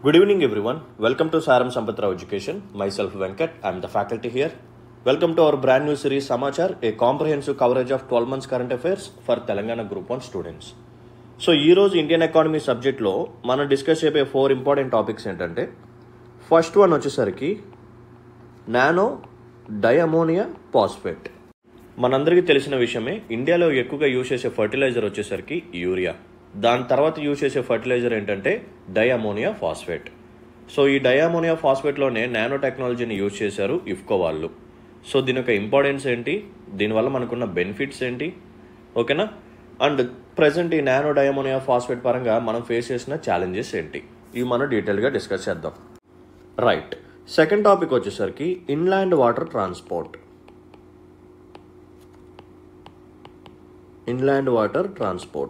Good evening, everyone. Welcome to Saram Sampatrao Education. Myself Venkat. I'm the faculty here. Welcome to our brand new series Samachar, a comprehensive coverage of 12 months current affairs for Telangana Group 1 students. So ఈరోజు Indian economy సబ్జెక్ట్లో మనం discuss చేయబోయే four important topics ఏంటంటే first one వచ్చేసరికి nano diammonia phosphate మనందరికీ తెలిసిన విషయమే ఇండియాలో ఎక్కువగా యూజ్ చేసే ఫర్టిలైజర్ వచ్చేసరికి యూరియా దాని తర్వాత యూజ్ చేసే ఫర్టిలైజర్ ఏంటంటే డయామోనియా ఫాస్ఫేట్ సో ఈ డయామోనియా ఫాస్ఫేట్లోనే నానో టెక్నాలజీని యూజ్ చేశారు ఇఫ్కో వాళ్ళు సో దీని యొక్క ఇంపార్టెన్స్ ఏంటి దీనివల్ల మనకున్న బెనిఫిట్స్ ఏంటి ఓకేనా అండ్ ప్రజెంట్ ఈ నానో డయామోనియా ఫాస్ఫేట్ పరంగా మనం ఫేస్ చేసిన ఛాలెంజెస్ ఏంటి ఇవి మనం డీటెయిల్గా డిస్కస్ చేద్దాం రైట్ సెకండ్ టాపిక్ వచ్చేసరికి inland water transport inland water transport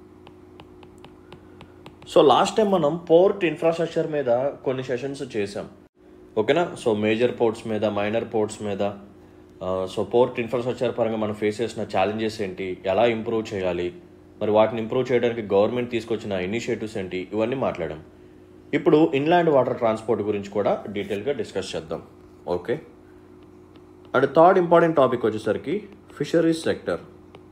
so last time మనం పోర్ట్ ఇన్ఫ్రాస్ట్రక్చర్ మీద కొన్ని సెషన్స్ చేసాం ఓకేనా సో మేజర్ పోర్ట్స్ మీద మైనర్ పోర్ట్స్ మీద ఆ, సో పోర్ట్ ఇన్ఫ్రాస్ట్రక్చర్ పరంగా మనం ఫేస్ చేసిన ఛాలెంజెస్ ఏంటి ఎలా ఇంప్రూవ్ చేయాలి మరి వాటిని ఇంప్రూవ్ చేయడానికి గవర్నమెంట్ తీసుకొచ్చిన ఇనిషియేటివ్స్ ఏంటి ఇవన్నీ మాట్లాడాం ఇప్పుడు ఇన్లాండ్ వాటర్ ట్రాన్స్పోర్ట్ గురించి కూడా డీటెయిల్గా డిస్కస్ చేద్దాం okay and third important topic వచ్చేసరికి fisheries sector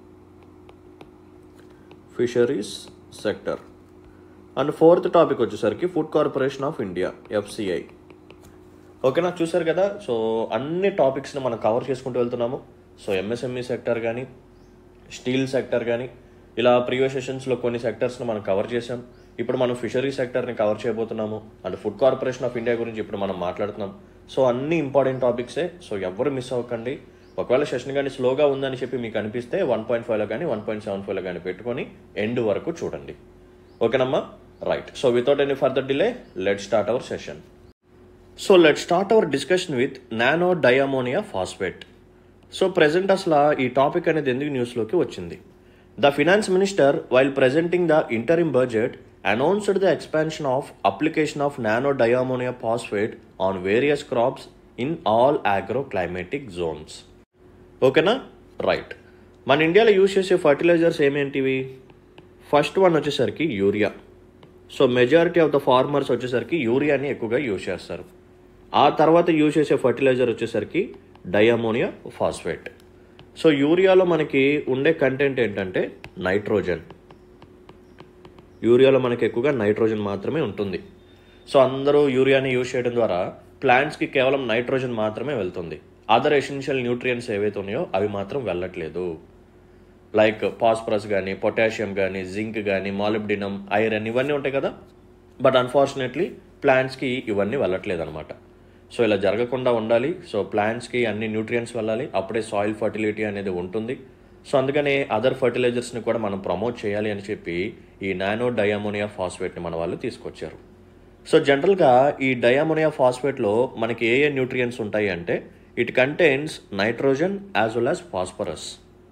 fisheries sector and fourth topic వచ్చేసరికి food corporation of India FCI ఓకేనా చూసారు కదా సో అన్ని టాపిక్స్ని మనం కవర్ చేసుకుంటూ వెళ్తున్నాము సో ఎంఎస్ఎంఈ సెక్టర్ కానీ స్టీల్ సెక్టర్ కానీ ఇలా ప్రీవియస్ సెషన్స్లో కొన్ని సెక్టర్స్ని మనం కవర్ చేసాం ఇప్పుడు మనం ఫిషరీ సెక్టర్ని కవర్ చేయబోతున్నాము and food corporation of India గురించి ఇప్పుడు మనం మాట్లాడుతున్నాం సో అన్ని ఇంపార్టెంట్ టాపిక్సే సో ఎవరు మిస్ అవ్వకండి ఒకవేళ సెషన్ కానీ స్లోగా ఉందని చెప్పి మీకు అనిపిస్తే వన్ పాయింట్ ఫైవ్లో కానీ వన్ పాయింట్ సెవెన్ ఫైవ్లో కానీ పెట్టుకొని ఎండ్ వరకు చూడండి ఓకేనమ్మా right so without any further delay let start our session so let start our discussion with nano diammonia phosphate so present అసలు ఈ టాపిక్ అనేది ఎందుకు న్యూస్లోకి వచ్చింది the finance minister while presenting the interim budget announced the expansion of application of nano diammonia phosphate on various crops in all agro climatic zones ఓకేనా right మన ఇండియాలో use చేసే ఫర్టిలైజర్స్ ఏమేంటివి ఫస్ట్ వన్ వచ్చేసరికి urea so majority of the farmers వచ్చేసరికి యూరియాని ఎక్కువగా use చేస్తారు ఆ తర్వాత యూజ్ చేసే ఫర్టిలైజర్ వచ్చేసరికి డయామోనియా ఫాస్ఫేట్ సో యూరియాలో మనకి ఉండే కంటెంట్ ఏంటంటే నైట్రోజన్ యూరియాలో మనకి ఎక్కువగా నైట్రోజన్ మాత్రమే ఉంటుంది సో అందరూ యూరియాని యూజ్ చేయడం ద్వారా ప్లాంట్స్కి కేవలం నైట్రోజన్ మాత్రమే వెళ్తుంది అదర్ ఎసెన్షియల్ న్యూట్రియన్స్ ఏవైతే ఉన్నాయో అవి మాత్రం వెళ్ళట్లేదు లైక్ ఫాస్ఫరస్ కానీ పొటాషియం కానీ జింక్ కానీ మాలిబ్డినం ఐరన్ ఇవన్నీ ఉంటాయి కదా బట్ అన్ఫార్చునేట్లీ ప్లాంట్స్కి ఇవన్నీ వెళ్ళట్లేదు అనమాట సో ఇలా జరగకుండా ఉండాలి సో ప్లాంట్స్కి అన్ని న్యూట్రియంట్స్ వెళ్ళాలి అప్పుడే సాయిల్ ఫర్టిలిటీ అనేది ఉంటుంది సో అందుకనే అదర్ ఫర్టిలైజర్స్ని కూడా మనం ప్రమోట్ చేయాలి అని చెప్పి ఈ నానో డయామోనియా ఫాస్ఫేట్ని మన వాళ్ళు తీసుకొచ్చారు సో జనరల్గా ఈ డయామోనియా ఫాస్ఫేట్లో మనకి ఏ ఏ న్యూట్రియంట్స్ ఉంటాయి అంటే it contains nitrogen as well as phosphorus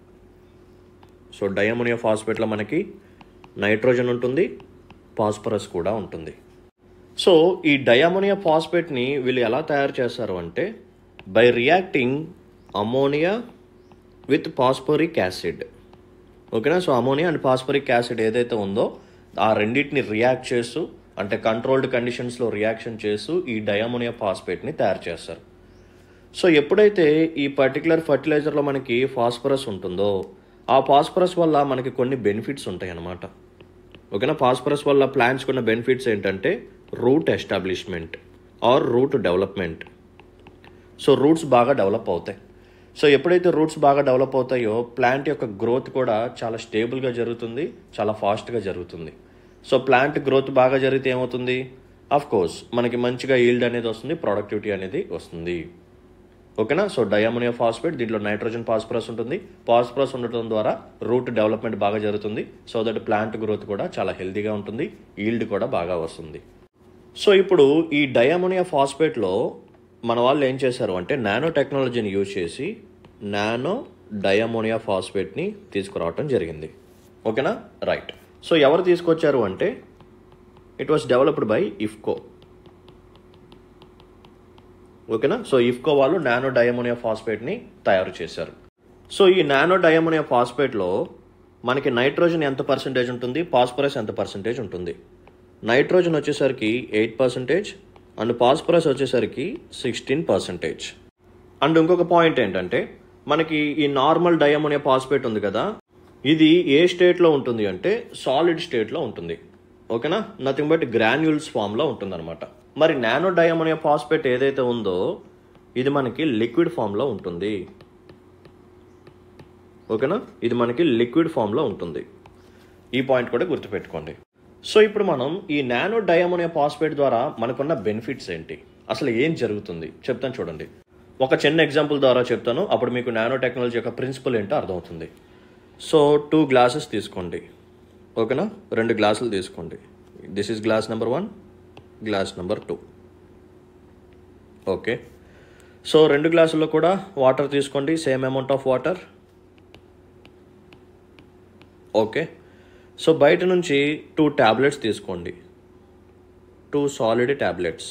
so diammonia ఫాస్ఫేట్లో మనకి నైట్రోజన్ ఉంటుంది ఫాస్ఫరస్ కూడా ఉంటుంది సో ఈ డయామోనియా ఫాస్ఫేట్ని వీళ్ళు ఎలా తయారు చేస్తారు అంటే by reacting ammonia with phosphoric acid ఓకేనా so ammonia and phosphoric acid ఏదైతే ఉందో ఆ రెండింటిని రియాక్ట్ చేస్తూ అంటే కంట్రోల్డ్ కండిషన్స్లో రియాక్షన్ చేస్తూ ఈ డయామోనియా ఫాస్ఫేట్ని తయారు చేస్తారు సో ఎప్పుడైతే ఈ పర్టికులర్ ఫర్టిలైజర్లో మనకి ఫాస్ఫరస్ ఉంటుందో ఆ ఫాస్ఫరస్ వల్ల మనకి కొన్ని బెనిఫిట్స్ ఉంటాయి అన్నమాట ఓకేనా ఫాస్ఫరస్ వల్ల ప్లాంట్స్కి ఉన్న బెనిఫిట్స్ ఏంటంటే root establishment or root development so roots బాగా డెవలప్ అవుతాయి సో ఎప్పుడైతే రూట్స్ బాగా డెవలప్ అవుతాయో ప్లాంట్ యొక్క గ్రోత్ కూడా చాలా స్టేబుల్గా జరుగుతుంది చాలా ఫాస్ట్గా జరుగుతుంది సో ప్లాంట్ గ్రోత్ బాగా జరిగితే ఏమవుతుంది అఫ్ కోర్స్ మనకి మంచిగా ఈల్డ్ అనేది వస్తుంది ప్రొడక్టివిటీ అనేది వస్తుంది ఓకేనా సో డయామోనియా ఫాస్ఫేట్ దీంట్లో నైట్రోజన్ ఫాస్ఫరస్ ఉంటుంది ఫాస్ఫరస్ ఉండటం ద్వారా రూట్ డెవలప్మెంట్ బాగా జరుగుతుంది సో దట్ ప్లాంట్ గ్రోత్ కూడా చాలా హెల్తీగా ఉంటుంది ఈల్డ్ కూడా బాగా వస్తుంది సో ఇప్పుడు ఈ డయామోనియా ఫాస్ఫేట్లో మన వాళ్ళు ఏం చేశారు అంటే నానో టెక్నాలజీని యూజ్ చేసి నానో డయామోనియా ఫాస్ఫేట్ని తీసుకురావటం జరిగింది ఓకేనా రైట్ సో ఎవరు తీసుకొచ్చారు అంటే it was developed by IFFCO ఓకేనా సో ఇఫ్కో వాళ్ళు నానో డయామోనియా ఫాస్ఫేట్ని తయారు చేశారు సో ఈ నానో డయామోనియా ఫాస్ఫేట్లో మనకి నైట్రోజన్ ఎంత పర్సెంటేజ్ ఉంటుంది ఫాస్ఫరస్ ఎంత పర్సెంటేజ్ ఉంటుంది నైట్రోజన్ వచ్చేసరికి ఎయిట్ పర్సెంటేజ్ అండ్ పాస్పరస్ వచ్చేసరికి సిక్స్టీన్ పర్సెంటేజ్ అండ్ ఇంకొక పాయింట్ ఏంటంటే మనకి ఈ నార్మల్ డయామోనియా పాస్పేట్ ఉంది కదా ఇది ఏ స్టేట్లో ఉంటుంది అంటే సాలిడ్ స్టేట్లో ఉంటుంది ఓకేనా నథింగ్ బట్ గ్రాన్యూల్స్ ఫామ్లో ఉంటుందన్నమాట మరి నానో డయామోనియా పాస్పేట్ ఏదైతే ఉందో ఇది మనకి లిక్విడ్ ఫామ్లో ఉంటుంది ఓకేనా ఇది మనకి లిక్విడ్ ఫామ్లో ఉంటుంది ఈ పాయింట్ కూడా గుర్తుపెట్టుకోండి సో ఇప్పుడు మనం ఈ నానో డయామోనియా పాస్పేట్ ద్వారా మనకున్న బెనిఫిట్స్ ఏంటి అసలు ఏం జరుగుతుంది చెప్తాను చూడండి ఒక చిన్న ఎగ్జాంపుల్ ద్వారా చెప్తాను అప్పుడు మీకు నానో టెక్నాలజీ యొక్క ప్రిన్సిపల్ ఏంటో అర్థమవుతుంది సో టూ గ్లాసెస్ తీసుకోండి ఓకేనా రెండు గ్లాసులు తీసుకోండి this is glass number one glass number two okay so రెండు గ్లాసుల్లో కూడా వాటర్ తీసుకోండి same amount of water okay so బయట నుంచి టూ ట్యాబ్లెట్స్ తీసుకోండి two solid tablets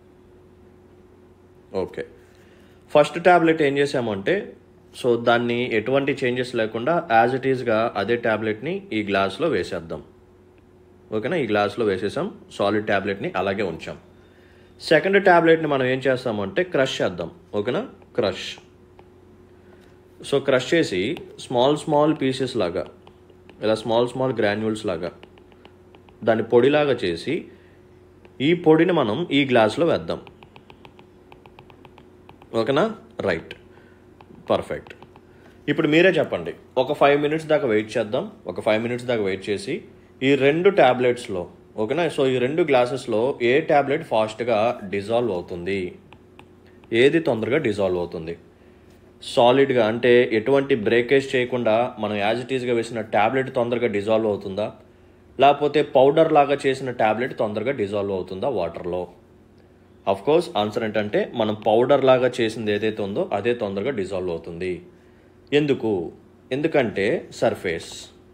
okay first tablet ఏం చేసామంటే సో దాన్ని ఎటువంటి చేంజెస్ లేకుండా యాజ్ ఇట్ ఈస్గా అదే ట్యాబ్లెట్ని ఈ గ్లాస్లో వేసేద్దాం ఓకేనా ఈ గ్లాస్లో వేసేసాం సాలిడ్ ట్యాబ్లెట్ని అలాగే ఉంచాం సెకండ్ ట్యాబ్లెట్ని మనం ఏం చేస్తామంటే క్రష్ చేద్దాం ఓకేనా క్రష్ సో క్రష్ చేసి స్మాల్ స్మాల్ పీసెస్ లాగా ఇలా స్మాల్ స్మాల్ గ్రాన్యూల్స్ లాగా దాన్ని పొడిలాగా చేసి ఈ పొడిని మనం ఈ గ్లాస్లో వేద్దాం ఓకేనా రైట్ పర్ఫెక్ట్ ఇప్పుడు మీరే చెప్పండి ఒక ఫైవ్ మినిట్స్ దాకా వెయిట్ చేద్దాం ఒక ఫైవ్ మినిట్స్ దాకా వెయిట్ చేసి ఈ రెండు ట్యాబ్లెట్స్లో ఓకేనా సో ఈ రెండు గ్లాసెస్లో ఏ ట్యాబ్లెట్ ఫాస్ట్గా డిజాల్వ్ అవుతుంది ఏది తొందరగా డిజాల్వ్ అవుతుంది సాలిడ్గా అంటే ఎటువంటి బ్రేకేజ్ చేయకుండా మనం యాజ్ ఇట్ ఈస్గా వేసిన ట్యాబ్లెట్ తొందరగా డిజాల్వ్ అవుతుందా లేకపోతే పౌడర్ లాగా చేసిన ట్యాబ్లెట్ తొందరగా డిజాల్వ్ అవుతుందా వాటర్లో అఫ్ కోర్స్ ఆన్సర్ ఏంటంటే మనం పౌడర్ లాగా చేసింది ఏదైతే ఉందో అదే తొందరగా డిజాల్వ్ అవుతుంది ఎందుకు ఎందుకంటే సర్ఫేస్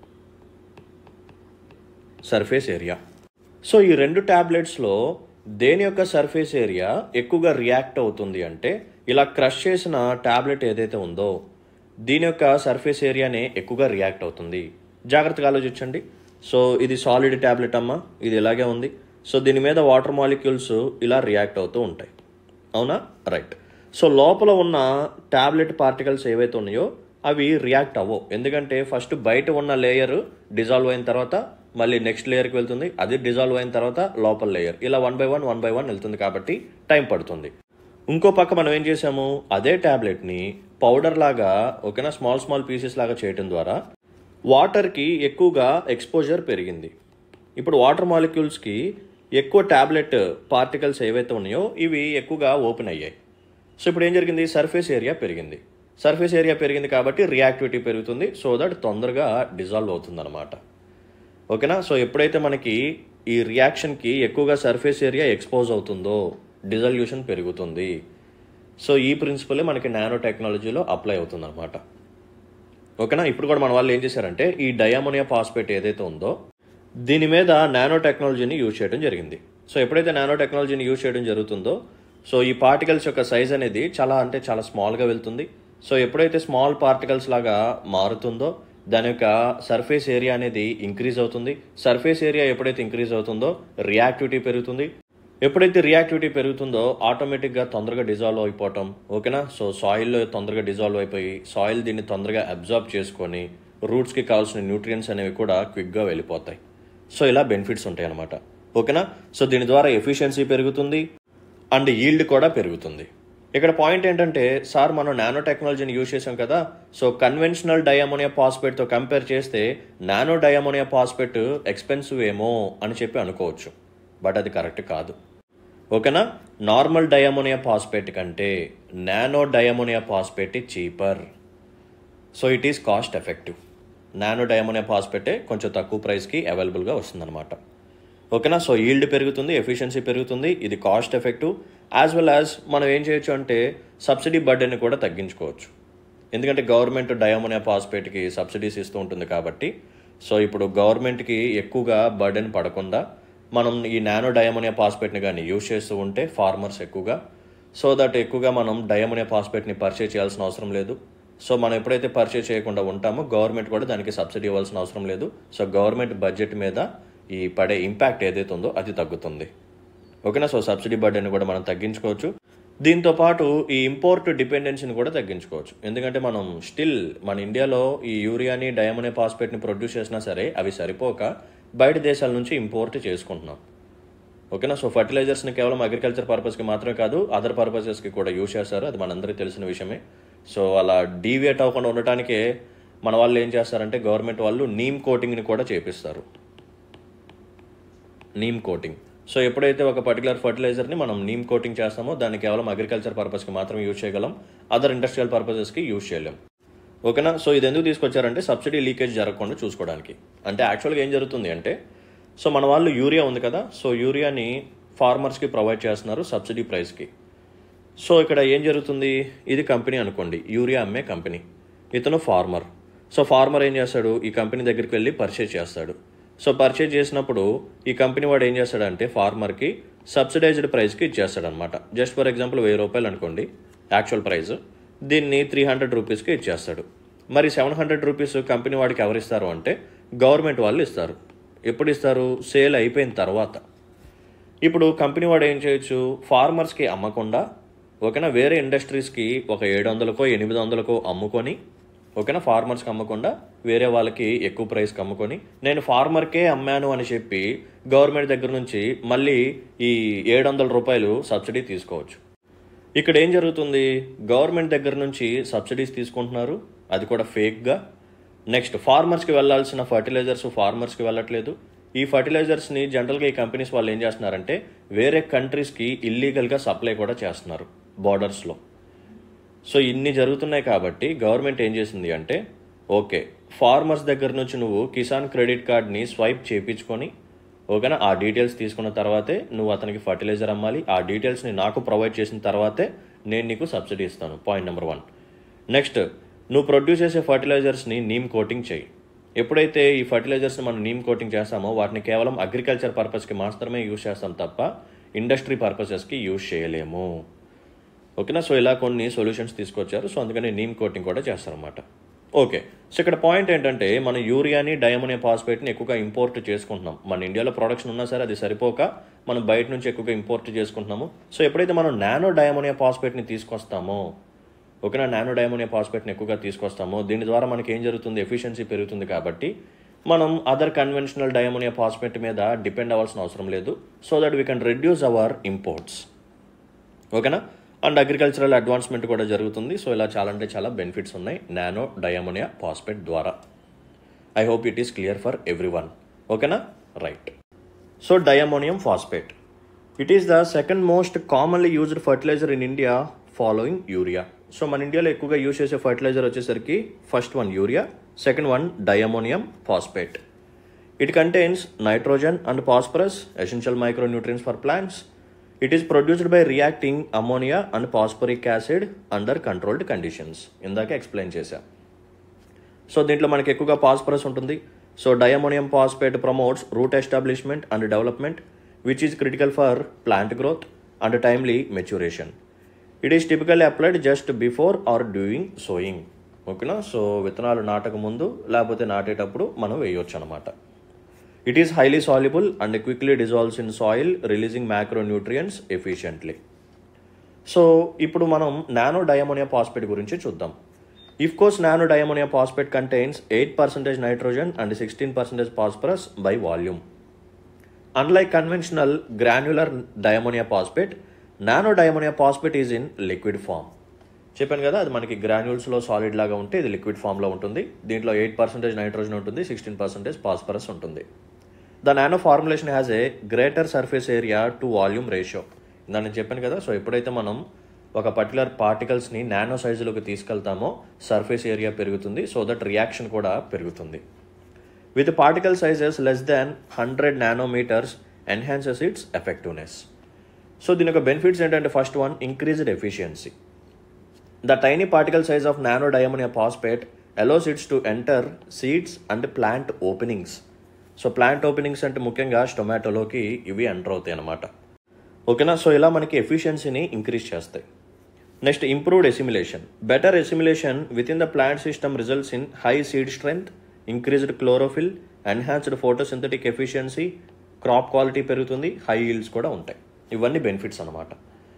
సర్ఫేస్ ఏరియా సో ఈ రెండు ట్యాబ్లెట్స్లో దేని యొక్క సర్ఫేస్ ఏరియా ఎక్కువగా రియాక్ట్ అవుతుంది అంటే ఇలా క్రష్ చేసిన ట్యాబ్లెట్ ఏదైతే ఉందో దీని యొక్క సర్ఫేస్ ఏరియానే ఎక్కువగా రియాక్ట్ అవుతుంది జాగ్రత్తగా ఆలోచించండి సో ఇది సాలిడ్ ట్యాబ్లెట్ అమ్మా ఇది ఇలాగే ఉంది సో దీని మీద వాటర్ మాలిక్యూల్స్ ఇలా రియాక్ట్ అవుతూ ఉంటాయి అవునా రైట్ సో లోపల ఉన్న ట్యాబ్లెట్ పార్టికల్స్ ఏవైతే ఉన్నాయో అవి రియాక్ట్ అవ్వవు ఎందుకంటే ఫస్ట్ బయట ఉన్న లేయర్ డిజాల్వ్ అయిన తర్వాత మళ్ళీ నెక్స్ట్ లేయర్కి వెళ్తుంది అది డిజాల్వ్ అయిన తర్వాత లోపల లేయర్ ఇలా one by one one by one వెళ్తుంది కాబట్టి టైం పడుతుంది ఇంకో పక్క మనం ఏం చేసాము అదే ట్యాబ్లెట్ని పౌడర్ లాగా ఓకేనా స్మాల్ స్మాల్ పీసెస్ లాగా చేయడం ద్వారా వాటర్కి ఎక్కువగా ఎక్స్పోజర్ పెరిగింది ఇప్పుడు వాటర్ మాలిక్యూల్స్కి ఎక్కువ ట్యాబ్లెట్ పార్టికల్స్ ఏవైతే ఉన్నాయో ఇవి ఎక్కువగా ఓపెన్ అయ్యాయి సో ఇప్పుడు ఏం జరిగింది సర్ఫేస్ ఏరియా పెరిగింది సర్ఫేస్ ఏరియా పెరిగింది కాబట్టి రియాక్టివిటీ పెరుగుతుంది సో దట్ తొందరగా డిజాల్వ్ అవుతుంది అనమాట ఓకేనా సో ఎప్పుడైతే మనకి ఈ రియాక్షన్కి ఎక్కువగా సర్ఫేస్ ఏరియా ఎక్స్పోజ్ అవుతుందో డిజల్యూషన్ పెరుగుతుంది సో ఈ ప్రిన్సిపలే మనకి నానో టెక్నాలజీలో అప్లై అవుతుంది అనమాట ఓకేనా ఇప్పుడు కూడా మన వాళ్ళు ఏం చేశారంటే ఈ డయామోనియా పాస్పేట్ ఏదైతే ఉందో దీని మీద నానో టెక్నాలజీని యూజ్ చేయడం జరిగింది సో ఎప్పుడైతే నానో టెక్నాలజీని యూజ్ చేయడం జరుగుతుందో సో ఈ పార్టికల్స్ యొక్క సైజ్ అనేది చాలా అంటే చాలా స్మాల్గా వెళ్తుంది సో ఎప్పుడైతే స్మాల్ పార్టికల్స్ లాగా మారుతుందో దాని యొక్క సర్ఫేస్ ఏరియా అనేది ఇంక్రీజ్ అవుతుంది సర్ఫేస్ ఏరియా ఎప్పుడైతే ఇంక్రీజ్ అవుతుందో రియాక్టివిటీ పెరుగుతుంది ఎప్పుడైతే రియాక్టివిటీ పెరుగుతుందో ఆటోమేటిక్గా తొందరగా డిజాల్వ్ అయిపోవటం ఓకేనా సో సాయిల్లో తొందరగా డిజాల్వ్ అయిపోయి సాయిల్ దీన్ని తొందరగా అబ్జార్బ్ చేసుకొని రూట్స్కి కావాల్సిన న్యూట్రియన్స్ అనేవి కూడా క్విక్గా వెళ్ళిపోతాయి సో ఇలా బెనిఫిట్స్ ఉంటాయి అన్నమాట ఓకేనా సో దీని ద్వారా ఎఫిషియన్సీ పెరుగుతుంది అండ్ ఈల్డ్ కూడా పెరుగుతుంది ఇక్కడ పాయింట్ ఏంటంటే సార్ మనం నానో టెక్నాలజీని యూజ్ చేసాం కదా సో కన్వెన్షనల్ డయామోనియా పాస్పేట్తో కంపేర్ చేస్తే నానో డయామోనియా పాస్పేట్ ఎక్స్పెన్సివ్ ఏమో అని చెప్పి అనుకోవచ్చు బట్ అది కరెక్ట్ కాదు ఓకేనా నార్మల్ డయామోనియా పాస్పేట్ కంటే nano diammonium phosphate cheaper so it is cost effective nano diammonia పాస్పేటే కొంచెం తక్కువ ప్రైస్కి అవైలబుల్గా వస్తుందన్నమాట ఓకేనా సో ఈల్డ్ పెరుగుతుంది ఎఫిషియన్సీ పెరుగుతుంది ఇది cost effective as well as మనం ఏం చేయొచ్చు అంటే సబ్సిడీ బర్డెన్ కూడా తగ్గించుకోవచ్చు ఎందుకంటే గవర్నమెంట్ డయామోనియా పాస్పేట్కి సబ్సిడీస్ ఇస్తూ ఉంటుంది కాబట్టి సో ఇప్పుడు గవర్నమెంట్కి ఎక్కువగా బర్డెన్ పడకుండా మనం ఈ నానో డయామోనియా పాస్పేట్ని కానీ యూజ్ చేస్తూ ఉంటే ఫార్మర్స్ ఎక్కువగా సో దట్ ఎక్కువగా మనం డయామోనియా పాస్పేట్ని పర్చేజ్ చేయాల్సిన అవసరం లేదు సో మనం ఎప్పుడైతే పర్చేజ్ చేయకుండా ఉంటామో గవర్నమెంట్ కూడా దానికి సబ్సిడీ ఇవ్వాల్సిన అవసరం లేదు సో గవర్నమెంట్ బడ్జెట్ మీద ఈ పడే ఇంపాక్ట్ ఏదైతే ఉందో అది తగ్గుతుంది ఓకేనా సో సబ్సిడీ బర్డెన్ కూడా మనం తగ్గించుకోవచ్చు దీంతో పాటు ఈ ఇంపోర్ట్ డిపెండెన్సీని కూడా తగ్గించుకోవచ్చు ఎందుకంటే మనం స్టిల్ మన ఇండియాలో ఈ యూరియాని డయామోనే ఫాస్ఫేట్ని ప్రొడ్యూస్ చేసినా సరే అవి సరిపోక బయట దేశాల నుంచి ఇంపోర్ట్ చేసుకుంటున్నాం ఓకేనా సో ఫర్టిలైజర్స్ని కేవలం అగ్రికల్చర్ పర్పస్కి మాత్రమే కాదు అదర్ పర్పసెస్కి కూడా యూజ్ చేస్తారు అది మనందరికీ తెలిసిన విషయమే సో అలా డీవియేట్ అవ్వకుండా ఉండటానికే మన వాళ్ళు ఏం చేస్తారంటే గవర్నమెంట్ వాళ్ళు నీమ్ కోటింగ్ని కూడా చేపిస్తారు నీమ్ కోటింగ్ సో ఎప్పుడైతే ఒక పర్టికులర్ ఫర్టిలైజర్ని మనం నీమ్ కోటింగ్ చేస్తామో దాన్ని కేవలం అగ్రికల్చర్ పర్పస్కి మాత్రమే యూజ్ చేయగలం అదర్ ఇండస్ట్రియల్ పర్పసెస్కి యూజ్ చేయలేం ఓకేనా సో ఇది ఎందుకు తీసుకొచ్చారంటే సబ్సిడీ లీకేజ్ జరగకుండా చూసుకోవడానికి అంటే యాక్చువల్గా ఏం జరుగుతుంది అంటే సో మన వాళ్ళు యూరియా ఉంది కదా సో యూరియాని ఫార్మర్స్కి ప్రొవైడ్ చేస్తున్నారు సబ్సిడీ ప్రైస్కి సో ఇక్కడ ఏం జరుగుతుంది ఇది కంపెనీ అనుకోండి యూరియా అమ్మే కంపెనీ ఇతను ఫార్మర్ సో ఫార్మర్ ఏం చేస్తాడు ఈ కంపెనీ దగ్గరికి వెళ్ళి పర్చేజ్ చేస్తాడు సో పర్చేజ్ చేసినప్పుడు ఈ కంపెనీ వాడు ఏం చేస్తాడంటే ఫార్మర్కి సబ్సిడైజ్డ్ ప్రైస్కి ఇచ్చేస్తాడనమాట జస్ట్ ఫర్ ఎగ్జాంపుల్ వెయ్యి రూపాయలు అనుకోండి యాక్చువల్ ప్రైస్ దీన్ని త్రీ హండ్రెడ్ రూపీస్కి ఇచ్చేస్తాడు మరి సెవెన్ హండ్రెడ్ రూపీస్ కంపెనీ వాడికి ఎవరు ఇస్తారు అంటే గవర్నమెంట్ వాళ్ళు ఇస్తారు ఎప్పుడు ఇస్తారు సేల్ అయిపోయిన తర్వాత ఇప్పుడు కంపెనీ వాడు ఏం చేయొచ్చు ఫార్మర్స్కి అమ్మకుండా ఓకేనా వేరే ఇండస్ట్రీస్కి ఒక ఏడు వందలకో ఎనిమిది వందలకో అమ్ముకొని ఓకేనా ఫార్మర్స్కి అమ్మకుండా వేరే వాళ్ళకి ఎక్కువ ప్రైస్కి అమ్ముకొని నేను ఫార్మర్కే అమ్మాను అని చెప్పి గవర్నమెంట్ దగ్గర నుంచి మళ్ళీ ఈ ఏడు వందల రూపాయలు సబ్సిడీ తీసుకోవచ్చు ఇక్కడ ఏం జరుగుతుంది గవర్నమెంట్ దగ్గర నుంచి సబ్సిడీస్ తీసుకుంటున్నారు అది కూడా ఫేక్గా నెక్స్ట్ ఫార్మర్స్కి వెళ్ళాల్సిన ఫర్టిలైజర్స్ ఫార్మర్స్కి వెళ్ళట్లేదు ఈ ఫర్టిలైజర్స్ని జనరల్గా ఈ కంపెనీస్ వాళ్ళు ఏం చేస్తున్నారంటే వేరే కంట్రీస్కి ఇల్లీగల్గా సప్లై కూడా చేస్తున్నారు బార్డర్స్లో సో ఇన్ని జరుగుతున్నాయి కాబట్టి గవర్నమెంట్ ఏం చేసింది అంటే ఓకే ఫార్మర్స్ దగ్గర నుంచి నువ్వు కిసాన్ క్రెడిట్ కార్డ్ని స్వైప్ చేయించుకొని ఓకేనా ఆ డీటెయిల్స్ తీసుకున్న తర్వాతే నువ్వు అతనికి ఫర్టిలైజర్ అమ్మాలి ఆ డీటెయిల్స్ని నాకు ప్రొవైడ్ చేసిన తర్వాతే నేను నీకు సబ్సిడీ ఇస్తాను పాయింట్ నెంబర్ వన్ నెక్స్ట్ నువ్వు ప్రొడ్యూస్ చేసే ఫర్టిలైజర్స్ని నీమ్ కోటింగ్ చేయి ఎప్పుడైతే ఈ ఫర్టిలైజర్స్ని మనం నీమ్ కోటింగ్ చేస్తామో వాటిని కేవలం అగ్రికల్చర్ పర్పస్కి మాత్రమే యూజ్ చేస్తాం తప్ప ఇండస్ట్రీ పర్పసెస్కి యూజ్ చేయలేము ఓకేనా సో ఇలా కొన్ని సొల్యూషన్స్ తీసుకొచ్చారు సో అందుకని నీమ్ కోటింగ్ కూడా చేస్తారన్నమాట ఓకే సో ఇక్కడ పాయింట్ ఏంటంటే మన యూరియాని డయమోనియం ఫాస్ఫేట్ని ఎక్కువగా ఇంపోర్ట్ చేసుకుంటున్నాం మన ఇండియాలో ప్రొడక్షన్ ఉన్నా సరే అది సరిపోక మనం బయట నుంచి ఎక్కువగా ఇంపోర్ట్ చేసుకుంటున్నాము సో ఎప్పుడైతే మనం నానో డయమోనియం ఫాస్ఫేట్ని తీసుకొస్తామో ఓకేనా నానో డయమోనియం ఫాస్ఫేట్ని ఎక్కువగా తీసుకొస్తామో దీని ద్వారా మనకి ఏం జరుగుతుంది ఎఫిషియన్సీ పెరుగుతుంది కాబట్టి మనం అదర్ కన్వెన్షనల్ డయమోనియం ఫాస్ఫేట్ మీద డిపెండ్ అవ్వాల్సిన అవసరం లేదు so that we can reduce our imports ఓకేనా అండ్ అగ్రికల్చరల్ అడ్వాన్స్మెంట్ కూడా జరుగుతుంది సో ఇలా చాలా అంటే చాలా బెనిఫిట్స్ ఉన్నాయి నానో డయామోనియా ఫాస్ఫేట్ ద్వారా I hope it is clear for everyone ఓకేనా right so diammonium phosphate it is the second most commonly used fertiliser in India following urea so మన ఇండియాలో ఎక్కువగా యూజ్ చేసే ఫర్టిలైజర్ వచ్చేసరికి first one urea second one diammonium phosphate it contains nitrogen and phosphorus essential micronutrients for plants it is produced by reacting ammonia and phosphoric acid under controlled conditions ఇందాక explain చేశా so దీంట్లో మనకి ఎక్కువగా phosphorus ఉంటుంది so diammonium phosphate promotes root establishment and development which is critical for plant growth and timely maturation it is typically applied just before or doing sowing ఓకేనా so విత్తనాలు నాటక ముందు లేకపోతే నాటేటప్పుడు మనం వేయొచ్చు అనమాట it is highly soluble and quickly dissolves in soil releasing macronutrients efficiently so ఇప్పుడు మనం నానో డయామోనియా ఫాస్ఫేట్ గురించి చూద్దాం if course nano diammonia phosphate contains eight percentage nitrogen and sixteen percentage phosphorus by volume unlike conventional granular diammonia phosphate nano diammonia phosphate is in liquid form చెప్పాను కదా అది మనకి గ్రాన్యూల్స్లో solid లాగా ఉంటే ఇది liquid ఫామ్లో ఉంటుంది దీంట్లో ఎయిట్ పర్సెంటేజ్ నైట్రోజన్ ఉంటుంది సిక్స్టీన్ పర్సెంటేజ్ ఫాస్ఫరస్ ఉంటుంది the nano formulation has a greater surface area to volume ratio ఇందా నేను చెప్పాను కదా సో ఎప్పుడైతే మనం ఒక పర్టికులర్ పార్టికల్స్ని నానో సైజులోకి తీసుకెళ్తామో సర్ఫేస్ ఏరియా పెరుగుతుంది సో దట్ రియాక్షన్ కూడా పెరుగుతుంది with particle sizes less than hundred nanometers enhances its effectiveness so దీని యొక్క బెనిఫిట్స్ ఏంటంటే first one increased efficiency the tiny particle size of nano diammonia phosphate allows its to enter seeds and plant openings so plant openings అంటే ముఖ్యంగా టొమాటోలోకి ఇవి enter అవుతాయి అన్నమాట ఓకేనా so ఇలా మనకి ఎఫిషియన్సీని ఇంక్రీజ్ చేస్తాయి next improved assimilation better assimilation with in the plant system results in high seed strength increased chlorophyll enhanced photosynthetic efficiency crop quality పెరుగుతుంది హై ఈల్డ్స్ కూడా ఉంటాయి ఇవన్నీ బెనిఫిట్స్ అనమాట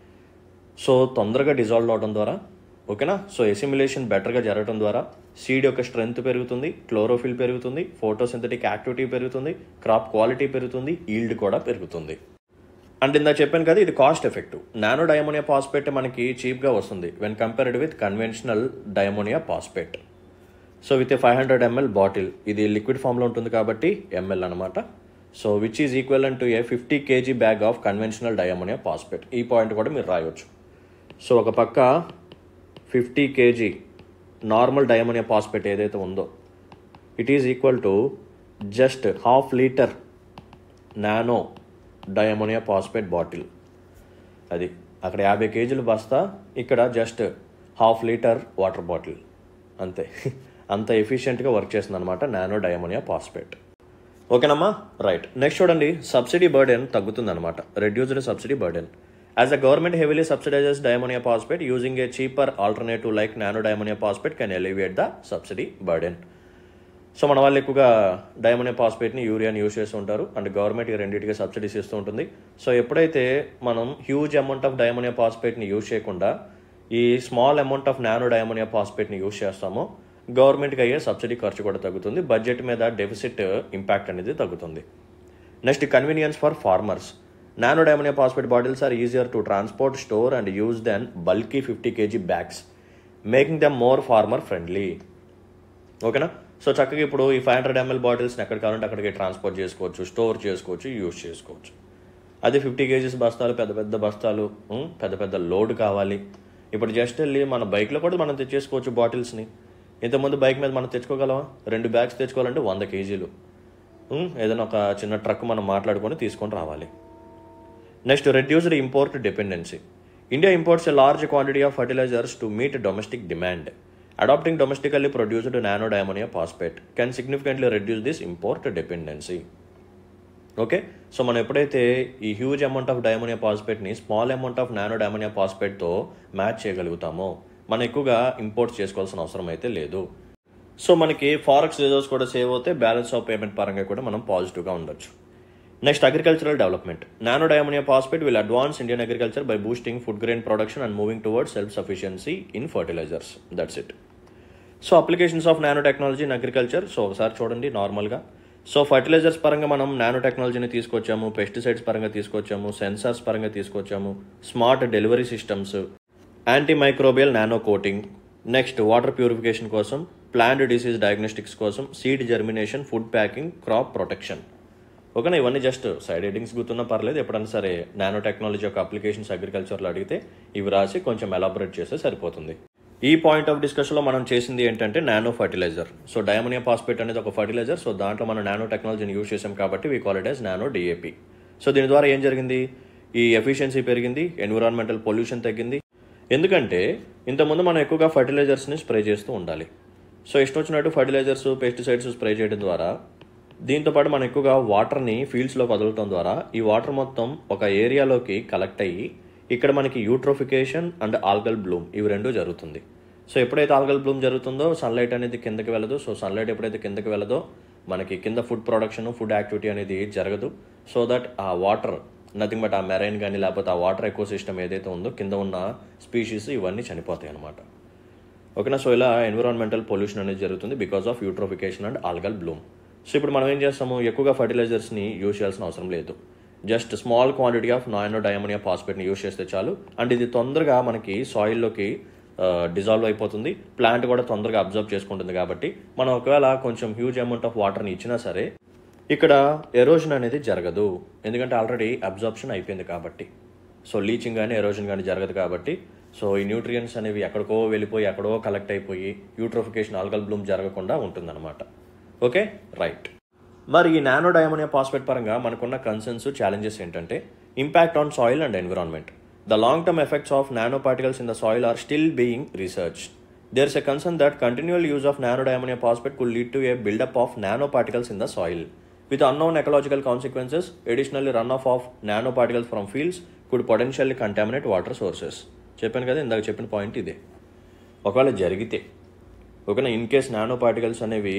సో తొందరగా డిజాల్వ్ అవడం ద్వారా ఓకేనా సో ఎసిమిలేషన్ బెటర్గా జరగడం ద్వారా సీడ్ యొక్క స్ట్రెంగ్త్ పెరుగుతుంది క్లోరోఫిల్ పెరుగుతుంది ఫోటోసింథటిక్ యాక్టివిటీ పెరుగుతుంది క్రాప్ క్వాలిటీ పెరుగుతుంది ఈల్డ్ కూడా పెరుగుతుంది అండ్ ఇందా చెప్పాను కదా ఇది cost effective nano diammonium phosphate మనకి చీప్గా వస్తుంది when compared with conventional diammonium phosphate so with a five hundred ML bottle ఇది లిక్విడ్ ఫామ్లో ఉంటుంది కాబట్టి ఎంఎల్ అనమాట so which is equal to a fifty KG bag of conventional diammonium phosphate ఈ point కూడా మీరు రాయొచ్చు సో ఒక పక్క ఫిఫ్టీ కేజీ నార్మల్ డయమోనియా పాస్పేట్ ఏదైతే ఉందో it is equal to just half litre nano diammonium phosphate bottle అది అక్కడ యాభై కేజీలు బస్తా ఇక్కడ just half litre water bottle అంతే అంత ఎఫిషియెంట్గా వర్క్ చేస్తుంది అనమాట నానో డయమోనియా పాస్పేట్ ఓకేనమ్మా రైట్ నెక్స్ట్ చూడండి సబ్సిడీ బర్డెన్ తగ్గుతుందన్నమాట reduced subsidy burden as the government heavily subsidizes diammonium phosphate using a cheaper alternative like nano diammonium phosphate can alleviate the subsidy burden so మన వాళ్ళు ఎక్కువగా డైమోనియా పాస్పేట్ని యూరియాని use చేస్తూ ఉంటారు and government ఈ రెండింటికి subsidies ఇస్తూ ఉంటుంది సో ఎప్పుడైతే మనం హ్యూజ్ అమౌంట్ ఆఫ్ డైమోనియా పాస్పేట్ని యూజ్ చేయకుండా ఈ small amount of nano diammonium పాస్పేట్ని యూజ్ చేస్తామో గవర్నమెంట్కి అయ్యే సబ్సిడీ ఖర్చు కూడా తగ్గుతుంది బడ్జెట్ మీద డెఫిసిట్ ఇంపాక్ట్ అనేది తగ్గుతుంది next convenience for farmers nano diammonium phosphate bottles are easier to transport store and use than bulky fifty KG bags making them more farmer friendly ఓకేనా సో చక్కగా ఇప్పుడు ఈ ఫైవ్ హండ్రెడ్ ఎంఎల్ బాటిల్స్ని ఎక్కడ కావాలంటే అక్కడికి transport చేసుకోవచ్చు స్టోర్ చేసుకోవచ్చు use చేసుకోవచ్చు అదే ఫిఫ్టీ కేజీస్ బస్తాలు పెద్ద పెద్ద బస్తాలు ఉం, పెద్ద పెద్ద లోడ్ కావాలి ఇప్పుడు జస్ట్ వెళ్ళి మన బైక్లో కూడా మనం తెచ్చేసుకోవచ్చు బాటిల్స్ని ఇంతకుముందు బైక్ మీద మనం తెచ్చుకోగలమా రెండు బ్యాగ్స్ తెచ్చుకోవాలంటే వంద కేజీలు ఉం, ఏదైనా ఒక చిన్న ట్రక్ మనం మాట్లాడుకొని తీసుకొని రావాలి next reduced import dependency India imports a large quantity of fertilizers to meet domestic demand adapting domestically produced nano diammonium phosphate can significantly reduce this import dependency okay so మనం ఎప్పుడైతే ఈ హ్యూజ్ అమౌంట్ ఆఫ్ డైమోనియా పాస్పేట్ని small amount of nano diammonium పాస్పేట్తో match చేయగలుగుతామో మనం ఎక్కువగా import చేసుకోవాల్సిన అవసరం అయితే లేదు సో మనకి ఫారెక్స్ రిజర్వ్స్ కూడా సేవ్ అవుతే బ్యాలెన్స్ ఆఫ్ పేమెంట్ పరంగా కూడా మనం పాజిటివ్గా ఉండొచ్చు next agricultural development nano diammonium phosphate will advance Indian agriculture by boosting food grain production and moving towards self sufficiency in fertilizers that's it so applications of nano technology in agriculture so ఒకసారి చూడండి నార్మల్గా so fertilisers పరంగా మనం nano టెక్నాలజీని తీసుకొచ్చాము pesticides పరంగా తీసుకొచ్చాము sensors పరంగా తీసుకొచ్చాము smart delivery systems anti microbial nano coating next water purification కోసం ప్లాంట్ డిసీజ్ డయాగ్నోస్టిక్స్ కోసం seed germination food packing crop protection ఓకేనా ఇవన్నీ జస్ట్ సైడ్ హెడ్డింగ్స్ గుర్తున్నా పర్లేదు ఎప్పుడైనా సరే నానో టెక్నాలజీ యొక్క అప్లికేషన్స్ అగ్రికల్చర్లో అడిగితే ఇవి రాసి కొంచెం ఎలాబరేట్ చేస్తే సరిపోతుంది ఈ పాయింట్ ఆఫ్ డిస్కషన్లో మనం చేసింది ఏంటంటే nano fertilizer so diammonium phosphate అనేది ఒక ఫర్టిలైజర్ సో దాంట్లో మనం నానో టెక్నాలజీని యూజ్ చేసాం కాబట్టి we call it as nano DAP so దీని ద్వారా ఏం జరిగింది ఈ ఎఫిషియన్సీ పెరిగింది ఎన్విరాన్మెంటల్ పొల్యూషన్ తగ్గింది ఎందుకంటే ఇంతకుముందు మనం ఎక్కువగా ఫర్టిలైజర్స్ని స్ప్రే చేస్తూ ఉండాలి సో ఇష్టం వచ్చినట్టు ఫర్టిలైజర్స్ పెస్టిసైడ్స్ స్ప్రే చేయడం ద్వారా దీంతో పాటు మనం ఎక్కువగా వాటర్ని ఫీల్డ్స్లోకి వదలటం ద్వారా ఈ వాటర్ మొత్తం ఒక ఏరియాలోకి కలెక్ట్ అయ్యి ఇక్కడ మనకి యూట్రోఫికేషన్ అండ్ ఆల్గల్ బ్లూమ్ ఇవి రెండు జరుగుతుంది సో ఎప్పుడైతే ఆల్గల్ బ్లూమ్ జరుగుతుందో సన్లైట్ అనేది కిందకి వెళ్ళదు సో సన్లైట్ ఎప్పుడైతే కిందకి వెళ్ళదో మనకి కింద ఫుడ్ ప్రొడక్షన్ ఫుడ్ యాక్టివిటీ అనేది జరగదు సో దట్ ఆ వాటర్ నథింగ్ బట్ ఆ మెరైన్ కానీ లేకపోతే ఆ వాటర్ ఎకో సిస్టమ్ ఏదైతే ఉందో కింద ఉన్న స్పీషీస్ ఇవన్నీ చనిపోతాయి అన్నమాట ఓకేనా సో ఇలా ఎన్విరాన్మెంటల్ పొల్యూషన్ అనేది జరుగుతుంది because of eutrophication and algal bloom so ఇప్పుడు మనం ఏం చేస్తాము ఎక్కువగా ఫర్టిలైజర్స్ని యూజ్ చేయాల్సిన అవసరం లేదు just small quantity of nano diammonium పాస్పేట్ని యూజ్ చేస్తే చాలు అండ్ ఇది తొందరగా మనకి సాయిల్లోకి డిజాల్వ్ అయిపోతుంది ప్లాంట్ కూడా తొందరగా అబ్జర్వ్ చేసుకుంటుంది కాబట్టి మనం ఒకవేళ కొంచెం హ్యూజ్ అమౌంట్ ఆఫ్ వాటర్ని ఇచ్చినా సరే ఇక్కడ ఎరోజన్ అనేది జరగదు ఎందుకంటే ఆల్రెడీ అబ్జార్ప్షన్ అయిపోయింది కాబట్టి సో లీచింగ్ కానీ ఎరోజన్ కానీ జరగదు కాబట్టి సో ఈ న్యూట్రియన్స్ అనేవి ఎక్కడికో వెళ్ళిపోయి ఎక్కడో కలెక్ట్ అయిపోయి యూట్రోఫికేషన్ ఆల్గల్ బ్లూమ్ జరగకుండా ఉంటుందన్నమాట ఓకే రైట్ మరి ఈ నానో డయామోనియా పాస్పేట్ పరంగా మనకున్న కన్సర్న్స్ ఛాలెంజెస్ ఏంటంటే impact on soil and environment the long term effects of nano particles in the soil are still being research there is a concern that continual use of nano diammonium phosphate could lead to a buildup of nano particles in the soil with unknown ecological consequences additionally run off of nano particles from fields could potentially contaminate water sources చెప్పాను కదా ఇందాక చెప్పిన point ఇదే ఒకవేళ జరిగితే ఓకేనా in case nano particles అనేవి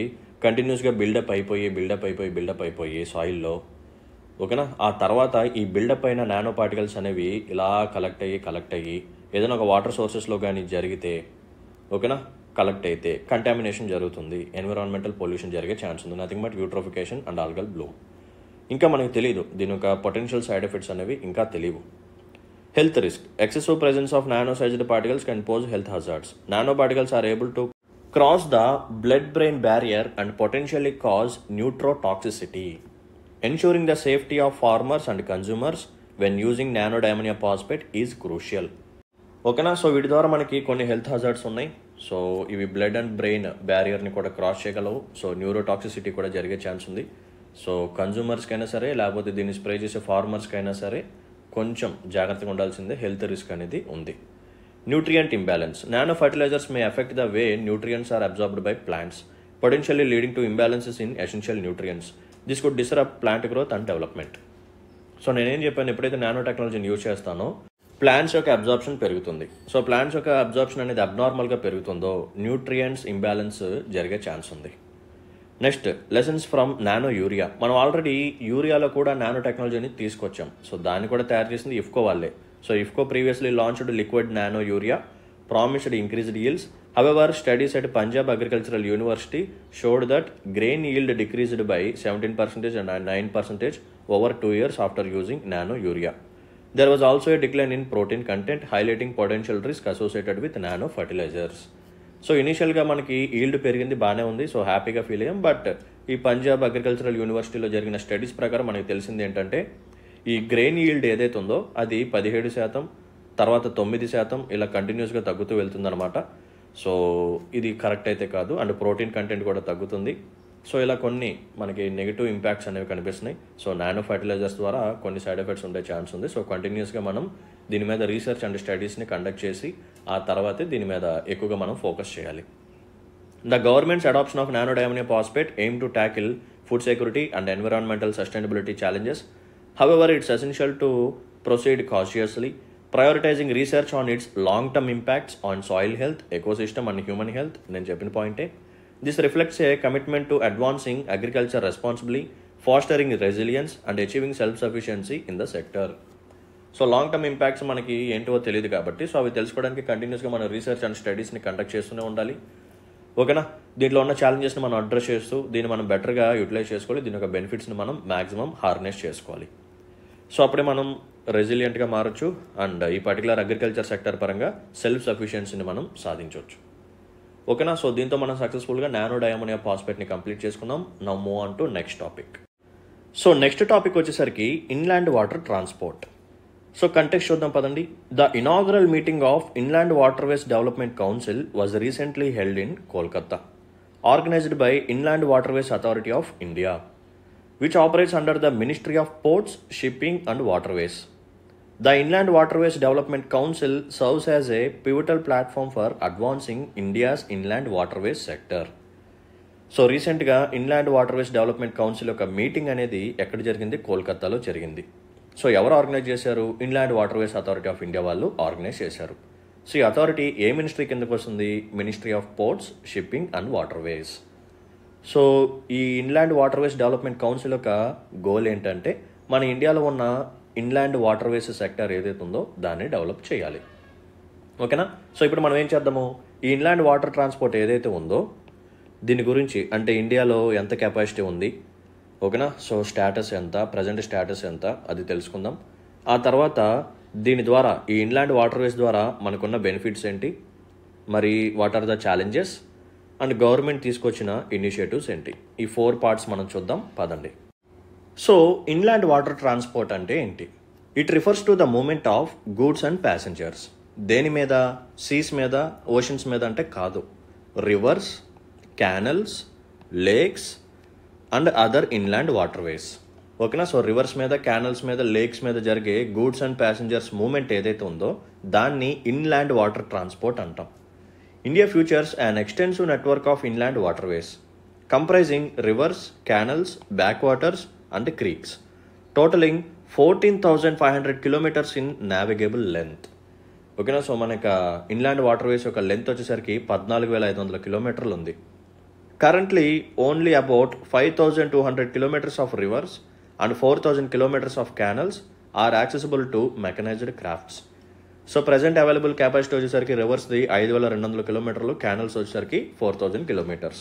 కంటిన్యూస్గా బిల్డప్ అయిపోయి బిల్డప్ అయిపోయి బిల్డప్ అయిపోయి సాయిల్లో ఓకేనా ఆ తర్వాత ఈ బిల్డప్ అయిన నానో పార్టికల్స్ అనేవి ఇలా కలెక్ట్ అయ్యి కలెక్ట్ అయ్యి ఏదైనా ఒక వాటర్ సోర్సెస్లో కానీ జరిగితే ఓకేనా కలెక్ట్ అయితే కంటామినేషన్ జరుగుతుంది ఎన్విరాన్మెంటల్ పొల్యూషన్ జరిగే ఛాన్స్ ఉంది nothing but eutrophication and algal bloom ఇంకా మనకు తెలియదు దీని యొక్క పొటెన్షియల్ సైడ్ ఎఫెక్ట్స్ అనేవి ఇంకా తెలియవు health risk excessive presence of nano sized particles can pose health hazards nano particles are able to cross the blood brain barrier and potentially cause neurotoxicity ensuring the safety of farmers and consumers when using nanodiamonia phosphate is crucial ఓకేనా so వీటి ద్వారా మనకి కొన్ని health hazards ఉన్నాయి so ఇవి blood and brain బ్యారియర్ని కూడా cross చేయగలవు సో న్యూరోటాక్సిసిటీ కూడా జరిగే ఛాన్స్ ఉంది సో కన్జ్యూమర్స్కైనా సరే లేకపోతే దీన్ని స్ప్రే చేసే ఫార్మర్స్కైనా సరే కొంచెం జాగ్రత్తగా ఉండాల్సిందే హెల్త్ రిస్క్ అనేది ఉంది nutrient imbalance nano fertilizers may effect the way nutrients are absorbed by plants potentially leading to imbalances in essential nutrients this could disturb plant growth and development so నేనేం చెప్పాను ఎప్పుడైతే నానో టెక్నాలజీని use చేస్తానో plants యొక్క absorption పెరుగుతుంది so plants యొక్క absorption అనేది అబ్నార్మల్గా పెరుగుతుందో న్యూట్రియంట్స్ ఇంబ్యాలెన్స్ జరిగే ఛాన్స్ ఉంది next lessons from nano urea మనం ఆల్రెడీ యూరియాలో కూడా నానో టెక్నాలజీని తీసుకొచ్చాం సో దాన్ని కూడా తయారు చేసింది ఇఫ్కో వాళ్ళే so IFFCO previously launched liquid nano urea promised increased yields However, studies at Punjab Agricultural University showed that grain yield decreased by 17% and 9% over two years after using nano urea. There was also a decline in protein content, highlighting potential risk associated with nano fertilizers. So ఇనీషియల్గా మనకి yield పెరిగింది బాగానే ఉంది so హ్యాపీగా feel అయ్యాం but ఈ Punjab agricultural యూనివర్సిటీలో జరిగిన స్టడీస్ ప్రకారం మనకి తెలిసింది ఏంటంటే ఈ గ్రెయిన్ ఈల్డ్ ఏదైతే ఉందో అది పదిహేడు శాతం తర్వాత తొమ్మిది శాతం ఇలా కంటిన్యూస్గా తగ్గుతూ వెళ్తుందన్నమాట సో ఇది కరెక్ట్ అయితే కాదు అండ్ ప్రోటీన్ కంటెంట్ కూడా తగ్గుతుంది సో ఇలా కొన్ని మనకి నెగిటివ్ ఇంపాక్ట్స్ అనేవి కనిపిస్తున్నాయి సో నానో ఫర్టిలైజర్స్ ద్వారా కొన్ని సైడ్ ఎఫెక్ట్స్ ఉండే ఛాన్స్ ఉంది సో కంటిన్యూస్గా మనం దీని మీద రీసెర్చ్ అండ్ స్టడీస్ని కండక్ట్ చేసి ఆ తర్వాతే దీని మీద ఎక్కువగా మనం ఫోకస్ చేయాలి The government's adoption of nanodiamonia phosphate aim to tackle food security and environmental sustainability challenges. However, it's essential to proceed cautiously, prioritizing research on its long-term impacts on soil health, ecosystem, and human health. నేను చెప్పిన పాయింటే this reflects a commitment to advancing agriculture responsibly fostering resilience and achieving self sufficiency in the sector so long term impacts మనకి ఏంటో తెలియదు కాబట్టి so అవి తెలుసుకోవడానికి కంటిన్యూస్గా మనం రీసెర్చ్ అండ్ స్టడీస్ని కండక్ట్ చేస్తూనే ఉండాలి ఓకేనా దీంట్లో ఉన్న ఛాలెంజెస్ని మనం అడ్రస్ చేస్తూ దీన్ని మనం బెటర్గా యూటిలైజ్ చేసుకోవాలి దీని యొక్క బెనిఫిట్స్ని మనం మాక్సిమం హార్నెస్ చేసుకోవాలి సో అప్పుడే మనం రెసిలియంట్గా మారచ్చు అండ్ ఈ పర్టికులర్ అగ్రికల్చర్ సెక్టర్ పరంగా సెల్ఫ్ సఫిషియన్సీని మనం సాధించవచ్చు ఓకేనా సో దీంతో మనం సక్సెస్ఫుల్గా నానో డయామోనియా పాస్పేట్ని కంప్లీట్ చేసుకుందాం now move on to next topic so next topic వచ్చేసరికి inland water transport so context చూద్దాం పదండి the inaugural meeting of inland waterways development council was recently held in Kolkata organized by inland waterways authority of India which operates under the Ministry of Ports, Shipping and Waterways. The Inland Waterways Development Council serves as a pivotal platform for advancing India's inland waterways sector. So రీసెంట్గా inland waterways development council యొక్క meeting అనేది ఎక్కడ జరిగింది కోల్కతాలో జరిగింది so ఎవరు organize చేశారు inland waterways authority of India వాళ్ళు ఆర్గనైజ్ చేశారు సో ఈ అథారిటీ ఏ మినిస్ట్రీ కిందకు వస్తుంది ministry of ports shipping and waterways so ఈ ఇన్లాండ్ వాటర్వేస్ డెవలప్మెంట్ కౌన్సిల్ యొక్క గోల్ ఏంటంటే మన ఇండియాలో ఉన్న ఇన్లాండ్ వాటర్వేస్ సెక్టర్ ఏదైతే ఉందో దాన్ని డెవలప్ చేయాలి ఓకేనా సో ఇప్పుడు మనం ఏం చేద్దాము ఈ ఇన్లాండ్ వాటర్ ట్రాన్స్పోర్ట్ ఏదైతే ఉందో దీని గురించి అంటే ఇండియాలో ఎంత కెపాసిటీ ఉంది ఓకేనా సో స్టేటస్ ఎంత ప్రజెంట్ స్టేటస్ ఎంత అది తెలుసుకుందాం ఆ తర్వాత దీని ద్వారా ఈ ఇన్లాండ్ వాటర్వేస్ ద్వారా మనకున్న బెనిఫిట్స్ ఏంటి మరి what are the challenges and government తీసుకొచ్చిన ఇనిషియేటివ్స్ ఏంటి ఈ ఫోర్ పార్ట్స్ మనం చూద్దాం పదండి సో ఇన్లాండ్ వాటర్ ట్రాన్స్పోర్ట్ అంటే ఏంటి it refers to the movement of goods and passengers దేని మీద సీస్ మీద ఓషన్స్ మీద అంటే కాదు rivers canals lakes and other inland waterways ఓకేనా సో రివర్స్ మీద క్యానల్స్ మీద లేక్స్ మీద జరిగే గూడ్స్ అండ్ ప్యాసింజర్స్ మూమెంట్ ఏదైతే ఉందో దాన్ని ఇన్లాండ్ వాటర్ ట్రాన్స్పోర్ట్ అంటాం India features an extensive network of inland waterways comprising rivers, canals, backwaters, and creeks, totaling 14,500 kilometers in navigable length. ఓకేనా సో మనకి ఇన్లాండ్ వాటర్వేస్ యొక్క లెంత్ వచ్చేసరికి పద్నాలుగు వేల ఐదు వందల కిలోమీటర్లు ఉంది Currently, only about 5,200 kilometers of rivers and 4,000 kilometers of canals are accessible to mechanized crafts. So present available capacity వచ్చేసరికి రివర్స్ది ఐదు వేల రెండు వందల కిలోమీటర్లు క్యానల్స్ వచ్చేసరికి four thousand kilometres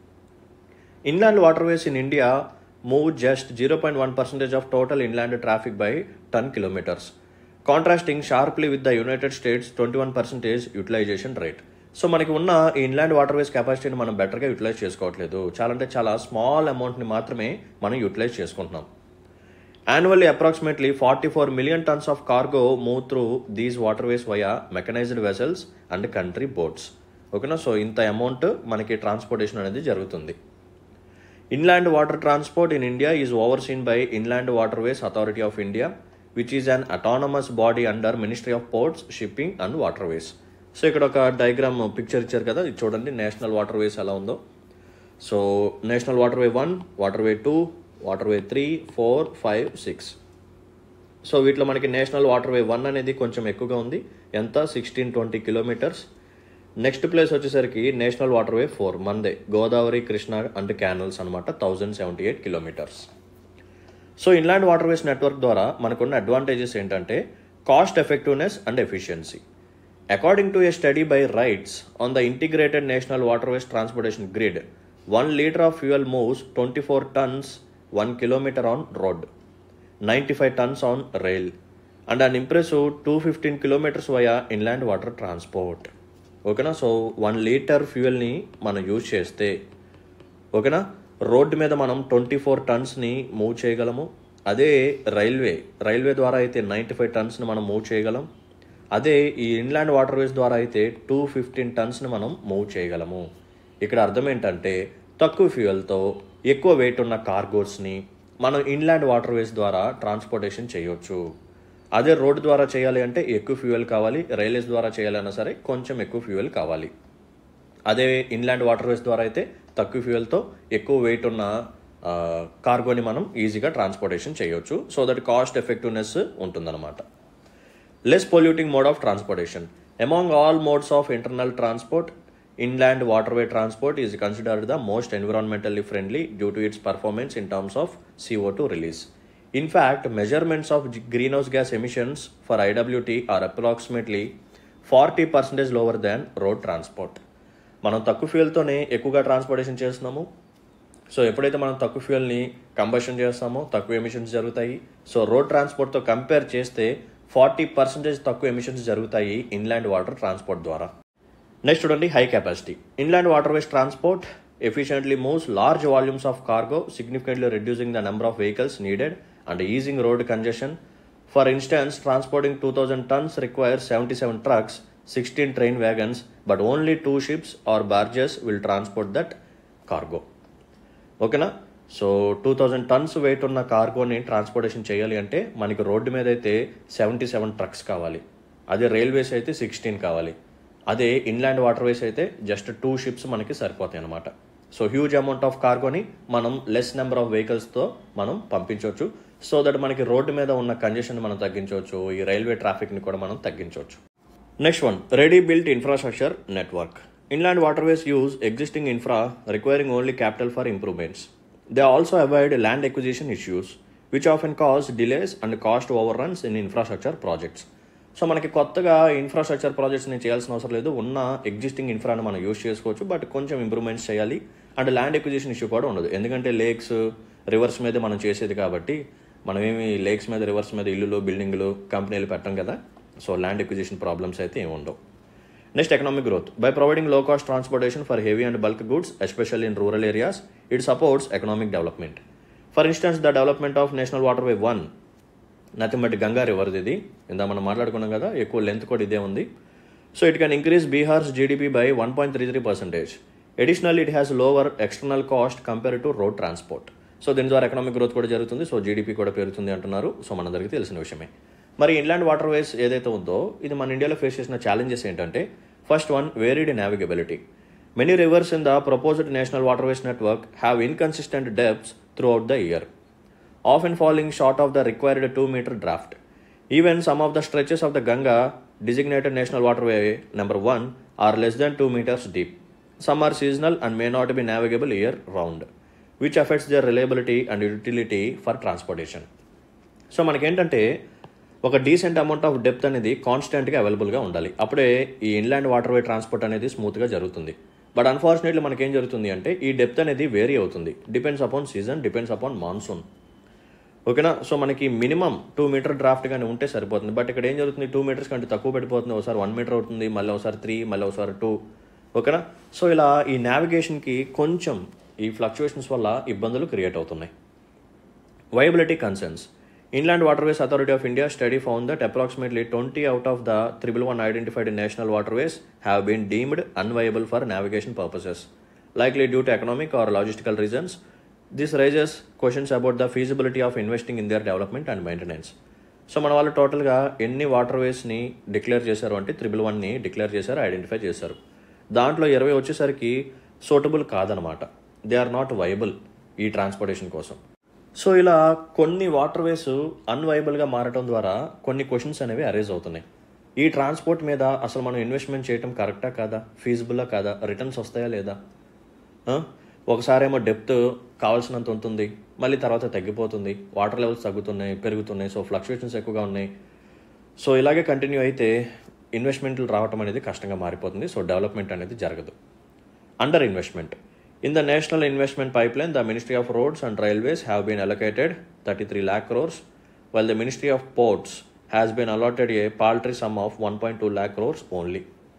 inland waterways in India move just zero point one percentage of total inland traffic by ton kilometres contrasting sharply with the United States twenty one percentage utilization rate so మనకి ఉన్న ఈ ఇన్లాండ్ waterways కెపాసిటీని మనం బెటర్గా utilise చేసుకోవట్లేదు చాలా అంటే చాలా స్మాల్ అమౌంట్ని మాత్రమే మనం యూటిలైజ్ చేసుకుంటున్నాం annually approximately forty four million tons of cargo move through these waterways via mechanized vessels and country boats ఓకేనా సో ఇంత అమౌంట్ మనకి ట్రాన్స్పోర్టేషన్ అనేది జరుగుతుంది inland water transport in India is overseen by inland waterways authority of India which is an autonomous body under ministry of ports shipping and waterways so ఇక్కడ ఒక diagram picture ఇచ్చారు కదా ఇది చూడండి నేషనల్ వాటర్వేస్ ఎలా ఉందో so national waterway one waterway two waterway three four five six so వీటిలో మనకి నేషనల్ వాటర్వే వన్ అనేది కొంచెం ఎక్కువగా ఉంది ఎంత sixteen twenty kilometres next place వచ్చేసరికి నేషనల్ వాటర్వే ఫోర్ మందే గోదావరి కృష్ణ అండ్ క్యానల్స్ అనమాట thousand seventy eight kilometres so inland waterways network ద్వారా మనకున్న అడ్వాంటేజెస్ ఏంటంటే cost effectiveness and efficiency according to a study by RITES on the integrated national waterways transportation grid one litre of fuel moves twenty four tons one kilometre on road ninety five tons on rail and an impressive two fifteen kilometres via inland water transport ఓకేనా so one litre ఫ్యూయల్ని మనం use చేస్తే ఓకేనా road మీద మనం twenty four టన్స్ని move చేయగలము అదే railway railway ద్వారా అయితే నైంటీ ఫైవ్ టన్స్ని మనం మూవ్ చేయగలం అదే ఈ ఇన్లాండ్ వాటర్వేస్ ద్వారా అయితే టూ ఫిఫ్టీన్ టన్స్ని మనం మూవ్ చేయగలము ఇక్కడ అర్థం ఏంటంటే తక్కువ ఫ్యూయల్తో ఎక్కువ వెయిట్ ఉన్న కార్గోస్ని మనం ఇన్లాండ్ వాటర్వేస్ ద్వారా ట్రాన్స్పోర్టేషన్ చేయొచ్చు అదే రోడ్డు ద్వారా చేయాలి అంటే ఎక్కువ ఫ్యూయల్ కావాలి రైల్వేస్ ద్వారా చేయాలన్నా సరే కొంచెం ఎక్కువ ఫ్యూయల్ కావాలి అదే ఇన్లాండ్ వాటర్వేస్ ద్వారా అయితే తక్కువ ఫ్యూయల్తో ఎక్కువ వెయిట్ ఉన్న కార్గోని మనం ఈజీగా ట్రాన్స్పోర్టేషన్ చేయొచ్చు సో దట్ కాస్ట్ ఎఫెక్టివ్నెస్ ఉంటుందన్నమాట less polluting mode of transportation. Among all modes of internal transport, inland waterway transport is considered the most environmentally friendly due to its performance in terms of CO2 release. In fact, measurements of g- greenhouse gas emissions for IWT are approximately 40% lower than road transport. మనం తక్కువ ఫ్యూయల్తోనే ఎక్కువగా transportation చేస్తున్నాము so ఎప్పుడైతే మనం తక్కువ ఫ్యూయల్ని combustion చేస్తామో తక్కువ emissions జరుగుతాయి సో రోడ్ ట్రాన్స్పోర్ట్తో కంపేర్ చేస్తే ఫార్టీ పర్సెంటేజ్ తక్కువ ఎమిషన్స్ జరుగుతాయి ఇన్లాండ్ వాటర్ ట్రాన్స్పోర్ట్ ద్వారా నెక్స్ట్ చూడండి high capacity inland waterways transport efficiently moves large volumes of cargo significantly reducing the number of vehicles needed and easing road congestion for instance transporting two thousand tons require seventy seven trucks sixteen train wagons but only two ships or barges will transport that cargo ఓకేనా so two thousand turns wait ఉన్న కార్గోని transportation చేయాలి అంటే మనకి road మీద అయితే seventy seven trucks కావాలి అదే రైల్వేస్ అయితే సిక్స్టీన్ కావాలి అదే ఇన్లాండ్ వాటర్వేస్ అయితే జస్ట్ టూ షిప్స్ మనకి సరిపోతాయి అనమాట సో హ్యూజ్ అమౌంట్ ఆఫ్ కార్గోని మనం లెస్ నెంబర్ ఆఫ్ వెహికల్స్తో మనం పంపించవచ్చు సో దట్ మనకి రోడ్డు మీద ఉన్న కంజెషన్ మనం తగ్గించవచ్చు ఈ రైల్వే ట్రాఫిక్ని కూడా మనం తగ్గించవచ్చు next one ready built infrastructure network inland waterways use existing infra requiring only capital for improvements they also avoid land acquisition issues which often cause delays and cost overruns in infrastructure projects so మనకి కొత్తగా infrastructure ప్రాజెక్ట్స్ని చేయాల్సిన అవసరం లేదు ఉన్న existing ఇన్ఫ్రాని మనం use చేసుకోవచ్చు but కొంచెం improvements చేయాలి అండ్ ల్యాండ్ ఎక్విజిషన్ ఇష్యూ కూడా ఉండదు ఎందుకంటే లేక్స్ రివర్స్ మీద మనం చేసేది కాబట్టి మనం ఏమి లేక్స్ మీద రివర్స్ మీద ఇల్లులు బిల్డింగ్లు కంపెనీలు పెట్టం కదా సో ల్యాండ్ ఎక్విజిషన్ ప్రాబ్లమ్స్ అయితే ఏమి ఉండవు next economic growth by providing low cost transportation for heavy and bulk goods especial in rural areas it supports economic development for instance the development of national water way one nothing but Ganga river ఇది ఇందా మనం మాట్లాడుకున్నాం కదా ఎక్కువ length కూడా ఇదే ఉంది so it can increase Bihar's GDP by one point three three percentage additional it has lower external cost compare to road transport so దీని ద్వారా ఎకనామిక్ గ్రోత్ కూడా జరుగుతుంది సో జీడిపి కూడా పెరుగుతుంది అంటున్నారు సో మనందరికీ తెలిసిన విషయమే మరి ఇన్లాండ్ వాటర్ వేస్ ఏదైతే ఉందో ఇది మన ఇండియాలో ఫేస్ చేసిన ఛాలెంజెస్ ఏంటంటే first one varied navigability many rivers in the proposed national waterways network have inconsistent depths throughout the year often falling short of the required 2 meter draft. Even some of the stretches of the Ganga, designated national waterway number 1, are less than 2 meters deep. Some are seasonal and may not be navigable year round which affects their reliability and utility for transportation so మనకేంటంటే ఒక decent amount of depth అనేది కాన్స్టెంట్గా అవైలబుల్గా ఉండాలి అప్పుడే ఈ inland water వే transport అనేది స్మూత్గా జరుగుతుంది బట్ అన్ఫార్చునేట్లీ మనకేం జరుగుతుంది అంటే ఈ డెప్త్ అనేది వేరీ అవుతుంది depends upon season depends upon monsoon ఓకేనా సో మనకి మినిమం టూ మీటర్ డ్రాఫ్ట్ కానీ ఉంటే సరిపోతుంది బట్ ఇక్కడ ఏం జరుగుతుంది టూ మీటర్స్ కంటే తక్కువ పడిపోతుంది ఒకసారి వన్ మీటర్ అవుతుంది మళ్ళీ ఒకసారి త్రీ మళ్ళీ ఒకసారి టూ ఓకేనా సో ఇలా ఈ నావిగేషన్కి కొంచెం ఈ ఫ్లక్చుయేషన్స్ వల్ల ఇబ్బందులు క్రియేట్ అవుతున్నాయి Viability concerns. Inland Waterways Authority of India study found that approximately 20 out of the 311 identified national waterways have been deemed unviable for navigation purposes, likely due to economic or logistical reasons. This raises questions about the feasibility of investing in their development and maintenance. So మన వాళ్ళు టోటల్గా ఎన్ని water వేస్ని declare చేశారు అంటే triple వన్ని declare చేశారు identify చేశారు దాంట్లో ఇరవై వచ్చేసరికి సూటబుల్ కాదనమాట దే ఆర్ నాట్ వైబుల్ ఈ ట్రాన్స్పోర్టేషన్ కోసం సో ఇలా కొన్ని వాటర్ వేస్ అన్వైబుల్గా మారటం ద్వారా కొన్ని క్వశ్చన్స్ అనేవి అరేజ్ అవుతున్నాయి ఈ ట్రాన్స్పోర్ట్ మీద అసలు మనం ఇన్వెస్ట్మెంట్ చేయటం కరెక్టా కాదా ఫీజిబుల్లా కాదా రిటర్న్స్ వస్తాయా లేదా ఆ? ఒకసారేమో డెప్త్ కావాల్సినంత ఉంటుంది మళ్ళీ తర్వాత తగ్గిపోతుంది వాటర్ లెవెల్స్ తగ్గుతున్నాయి పెరుగుతున్నాయి సో ఫ్లక్చుయేషన్స్ ఎక్కువగా ఉన్నాయి సో ఇలాగే కంటిన్యూ అయితే ఇన్వెస్ట్మెంట్లు రావటం అనేది కష్టంగా మారిపోతుంది సో డెవలప్మెంట్ అనేది జరగదు under investment in the national investment pipeline, the Ministry of Roads and Railways have been allocated 33 lakh crores, while the Ministry of Ports has been allotted a paltry sum of 1.2 lakh crores only.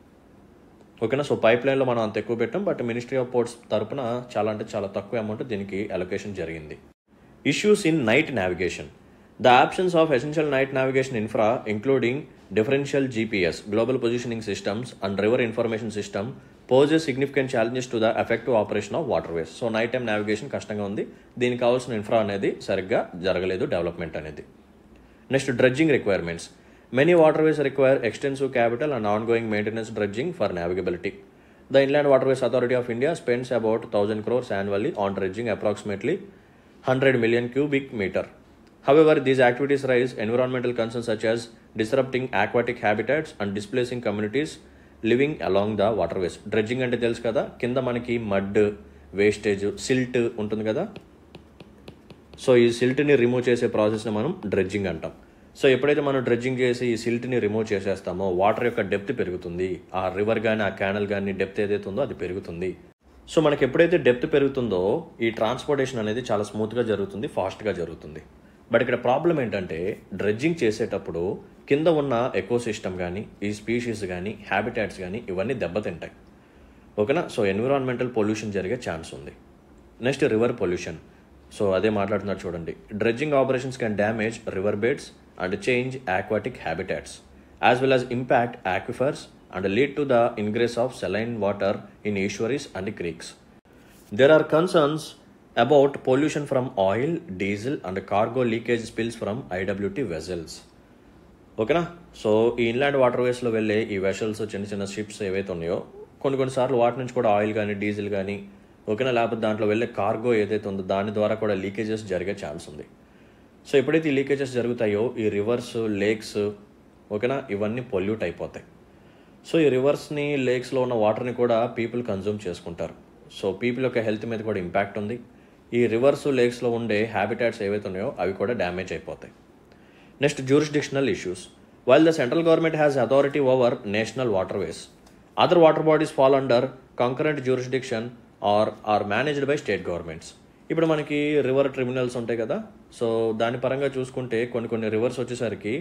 ఓకేనా so పైప్ లైన్లో మనం అంత ఎక్కువ పెట్టాం but ministry of ports తరపున చాలా అంటే చాలా తక్కువ అమౌంట్ దీనికి అలొకేషన్ జరిగింది issues in night navigation the options of essential night navigation infra including differential GPS global positioning systems and river information system poses significant challenges to the effective operation of water ways so night time navigation కష్టంగా ఉంది దీనికి కావాల్సిన infra అనేది సరిగ్గా జరగలేదు development అనేది next dredging requirements many waterways require extensive capital and ongoing maintenance dredging for navigability the inland waterways authority of India spends about thousand crores annually on dredging approximately hundred million cubic metre However, these activities raise environmental concerns such as disrupting aquatic habitats and displacing communities living along the waterways. Dredging అంటే తెలుసు కదా కింద మనకి mud wastage silt ఉంటుంది కదా so ఈ సిల్ట్ని remove చేసే ప్రాసెస్ని మనం డ్రెడ్జింగ్ అంటాం సో ఎప్పుడైతే మనం డ్రెడ్జింగ్ చేసి ఈ సిల్ట్ని రిమూవ్ చేసేస్తామో వాటర్ యొక్క డెప్త్ పెరుగుతుంది ఆ రివర్ కానీ ఆ క్యానల్ కానీ డెప్త్ ఏదైతే ఉందో అది పెరుగుతుంది సో మనకి ఎప్పుడైతే డెప్త్ పెరుగుతుందో ఈ ట్రాన్స్పోర్టేషన్ అనేది చాలా స్మూత్గా జరుగుతుంది ఫాస్ట్గా జరుగుతుంది బట్ ఇక్కడ ప్రాబ్లం ఏంటంటే డ్రెడ్జింగ్ చేసేటప్పుడు కింద ఉన్న ఎకో సిస్టమ్ కానీ ఈ స్పీషీస్ కానీ హ్యాబిటాట్స్ కానీ ఇవన్నీ దెబ్బతింటాయి ఓకేనా సో ఎన్విరాన్మెంటల్ పొల్యూషన్ జరిగే ఛాన్స్ ఉంది నెక్స్ట్ రివర్ పొల్యూషన్ సో అదే మాట్లాడుతున్నారు చూడండి dredging operations can damage river beds and change aquatic habitats as well as impact aquifers and lead to the ingress of saline water in estuaries and creeks There are concerns about pollution from oil, diesel, and cargo leakage spills from IWT vessels. ఓకేనా so ఈ inland water వేస్లో వెళ్ళే ఈ వెషల్స్ చిన్న చిన్న ships ఏవైతే ఉన్నాయో కొన్ని కొన్నిసార్లు వాటి నుంచి కూడా ఆయిల్ కానీ డీజిల్ కానీ ఓకేనా లేకపోతే దాంట్లో వెళ్ళే కార్గో ఏదైతే ఉందో దాని ద్వారా కూడా లీకేజెస్ జరిగే ఛాన్స్ ఉంది సో ఎప్పుడైతే ఈ లీకేజెస్ జరుగుతాయో ఈ రివర్స్ లేక్స్ ఓకేనా ఇవన్నీ పొల్యూట్ అయిపోతాయి సో ఈ రివర్స్ని లేక్స్లో ఉన్న వాటర్ని కూడా పీపుల్ కన్జ్యూమ్ చేసుకుంటారు సో పీపుల్ యొక్క హెల్త్ మీద కూడా ఇంపాక్ట్ ఉంది ఈ రివర్స్ లేక్స్లో ఉండే హ్యాబిటాట్స్ ఏవైతే ఉన్నాయో అవి కూడా డ్యామేజ్ అయిపోతాయి next jurisdictional issues while the central government has authority over national waterways other water bodies fall under concurrent jurisdiction or are managed by state governments ఇప్పుడు మనకి రివర్ ట్రిబ్యునల్స్ ఉంటాయి కదా సో దాని పరంగా చూసుకుంటే కొన్ని కొన్ని రివర్స్ వచ్చేసరికి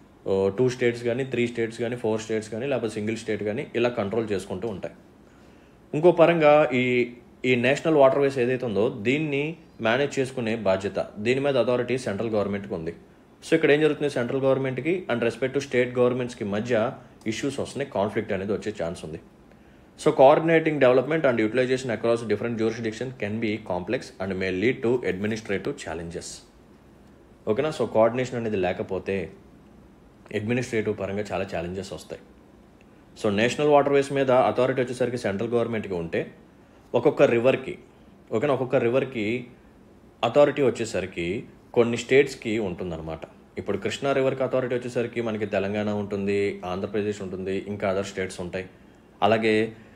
టూ స్టేట్స్ కానీ త్రీ స్టేట్స్ కానీ ఫోర్ స్టేట్స్ కానీ లేకపోతే సింగిల్ స్టేట్ కానీ ఇలా కంట్రోల్ చేసుకుంటూ ఉంటాయి ఇంకో పరంగా ఈ ఈ నేషనల్ వాటర్ వేస్ ఏదైతే ఉందో దీన్ని మేనేజ్ చేసుకునే బాధ్యత దీని మీద అథారిటీ సెంట్రల్ గవర్నమెంట్కి ఉంది సో ఇక్కడ ఏం జరుగుతుంది సెంట్రల్ గవర్నమెంట్కి అండ్ రెస్పెక్ట్ టు స్టేట్ గవర్నమెంట్స్కి మధ్య ఇష్యూస్ వస్తున్నాయి కాన్ఫ్లిక్ట్ అనేది వచ్చే ఛాన్స్ ఉంది so coordinating development and utilisation across different jurisdiction can be complex and may lead to administrative challenges ఓకేనా సో కోఆర్డినేషన్ అనేది లేకపోతే అడ్మినిస్ట్రేటివ్ పరంగా చాలా ఛాలెంజెస్ వస్తాయి సో నేషనల్ వాటర్వేస్ మీద అథారిటీ వచ్చేసరికి సెంట్రల్ గవర్నమెంట్కి ఉంటే ఒక్కొక్క రివర్కి ఓకేనా ఒక్కొక్క రివర్కి అథారిటీ వచ్చేసరికి కొన్ని స్టేట్స్కి ఉంటుందన్నమాట ఇప్పుడు కృష్ణా రివర్కి అథారిటీ వచ్చేసరికి మనకి తెలంగాణ ఉంటుంది ఆంధ్రప్రదేశ్ ఉంటుంది ఇంకా అదర్ స్టేట్స్ ఉంటాయి అలాగే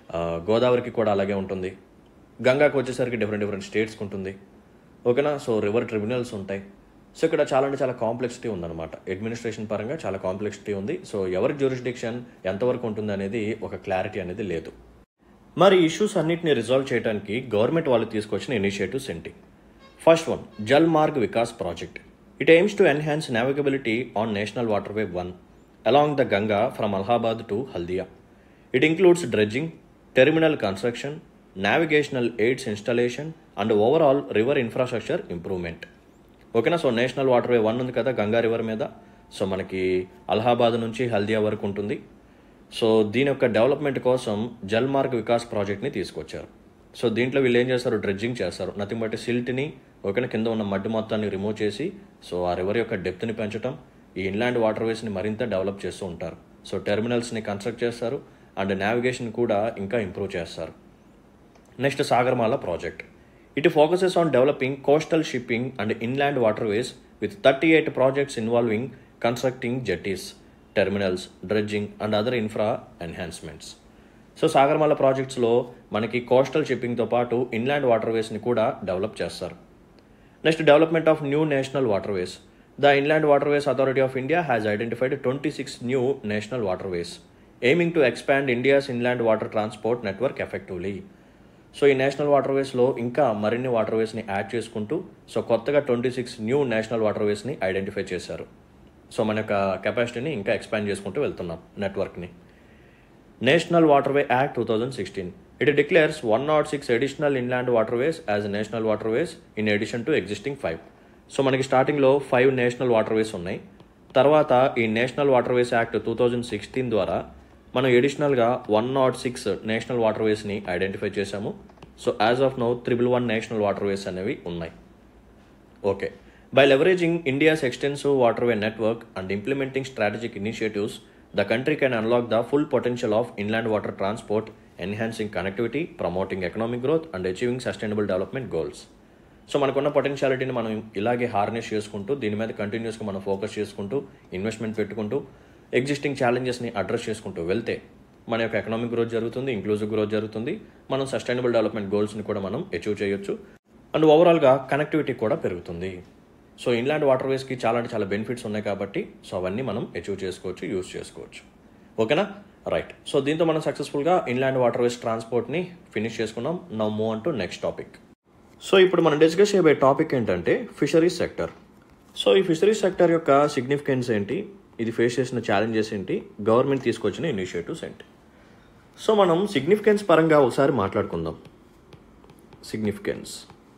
ఆ, గోదావరికి కూడా అలాగే ఉంటుంది గంగాకు వచ్చేసరికి డిఫరెంట్ డిఫరెంట్ స్టేట్స్కి ఉంటుంది ఓకేనా సో రివర్ ట్రిబ్యునల్స్ ఉంటాయి సో ఇక్కడ చాలా అంటే చాలా కాంప్లెక్సిటీ ఉందన్నమాట అడ్మినిస్ట్రేషన్ పరంగా చాలా కాంప్లెక్సిటీ ఉంది సో ఎవరి జ్యూరిస్డిక్షన్ ఎంతవరకు ఉంటుంది అనేది ఒక క్లారిటీ అనేది లేదు మరి ఇష్యూస్ అన్నిటిని రిజాల్వ్ చేయడానికి గవర్నమెంట్ వాళ్ళు తీసుకొచ్చిన ఇనిషియేటివ్స్ ఏంటి first one Jal Marg Vikas project it aims to enhance navigability on national water way one along the Ganga from Allahabad to Haldia it includes dredging terminal construction navigational aids installation and overall river infrastructure improvement ఓకేనా so national water way one ఉంది కదా Ganga river మీద so మనకి అలహాబాద్ నుంచి హల్దియా వరకు ఉంటుంది so దీని యొక్క డెవలప్మెంట్ కోసం జల్ మార్గ్ వికాస్ ప్రాజెక్ట్ని తీసుకొచ్చారు సో దీంట్లో వీళ్ళు ఏం చేస్తారు డ్రెడ్జింగ్ చేస్తారు నథింగ్ బట్ సిల్ట్ని ఓకేనా కింద ఉన్న మట్టి మొత్తాన్ని రిమూవ్ చేసి సో ఆ రివర్ యొక్క డెప్త్ని పెంచడం ఈ ఇన్లాండ్ వాటర్ వేస్ని మరింత డెవలప్ చేస్తూ ఉంటారు సో టెర్మినల్స్ని కన్స్ట్రక్ట్ చేస్తారు అండ్ నావిగేషన్ కూడా ఇంకా ఇంప్రూవ్ చేస్తారు next Sagarmala project it focuses on developing coastal shipping and inland waterways with thirty eight projects involving constructing jetties terminals dredging and other infra enhancements so Sagarmala ప్రాజెక్ట్స్లో మనకి coastal షిప్పింగ్తో పాటు inland వాటర్వేస్ని కూడా డెవలప్ చేస్తారు next development of new national waterways the inland waterways authority of India has identified twenty six new national waterways aiming to expand India's inland water transport network effectively so ఈ national వాటర్వేస్లో ఇంకా మరిన్ని వాటర్వేస్ని add చేసుకుంటూ so కొత్తగా twenty six new national వాటర్వేస్ని identify చేశారు so మన యొక్క కెపాసిటీని ఇంకా ఎక్స్పాండ్ చేసుకుంటూ వెళ్తున్నాం నెట్వర్క్ని national waterway act two thousand sixteen it declares one nought six additional inland waterways as national waterways in addition to existing five so మనకి స్టార్టింగ్లో ఫైవ్ నేషనల్ వాటర్వేస్ ఉన్నాయి తర్వాత ఈ national waterways act two thousand sixteen ద్వారా మనం ఎడిషనల్గా one nought six national వాటర్వేస్ని identify చేశాము so as of now triple one national waterways అనేవి ఉన్నాయి okay by leveraging India's extensive waterway network and implementing strategic initiatives the country can unlock the full potential of inland water transport enhancing connectivity promoting economic growth and achieving sustainable development goals so మనకున్న పొటెన్షియాలిటీని మనం ఇలాగే harness చేసుకుంటూ దీని మీద కంటిన్యూస్గా మనం focus చేసుకుంటూ ఇన్వెస్ట్మెంట్ పెట్టుకుంటూ ఎగ్జిస్టింగ్ ఛాలెంజెస్ని అడ్రస్ చేసుకుంటూ వెళ్తే మన యొక్క ఎకనామిక్ గ్రోత్ జరుగుతుంది ఇంక్లూజివ్ గ్రోత్ జరుగుతుంది మనం సస్టైనబుల్ డెవలప్మెంట్ గోల్స్ని కూడా మనం అచీవ్ చేయొచ్చు అండ్ ఓవరాల్గా కనెక్టివిటీ కూడా పెరుగుతుంది సో ఇన్లాండ్ వాటర్వేస్కి చాలా అంటే చాలా బెనిఫిట్స్ ఉన్నాయి కాబట్టి సో అవన్నీ మనం అచీవ్ చేసుకోవచ్చు యూస్ చేసుకోవచ్చు ఓకేనా రైట్ సో దీంతో మనం సక్సెస్ఫుల్గా ఇన్లాండ్ వాటర్వేస్ ట్రాన్స్పోర్ట్ని ఫినిష్ చేసుకున్నాం నవ్ మూవ్ అంటూ నెక్స్ట్ టాపిక్ సో ఇప్పుడు మనం డిస్కస్ చేయబోయే టాపిక్ ఏంటంటే ఫిషరీస్ సెక్టర్ సో ఈ ఫిషరీస్ సెక్టర్ యొక్క సిగ్నిఫికెన్స్ ఏంటి ఇది ఫేస్ చేసిన ఛాలెంజెస్ ఏంటి గవర్నమెంట్ తీసుకొచ్చిన ఇనిషియేటివ్స్ ఏంటి సో మనం సిగ్నిఫికెన్స్ పరంగా ఒకసారి మాట్లాడుకుందాం సిగ్నిఫికెన్స్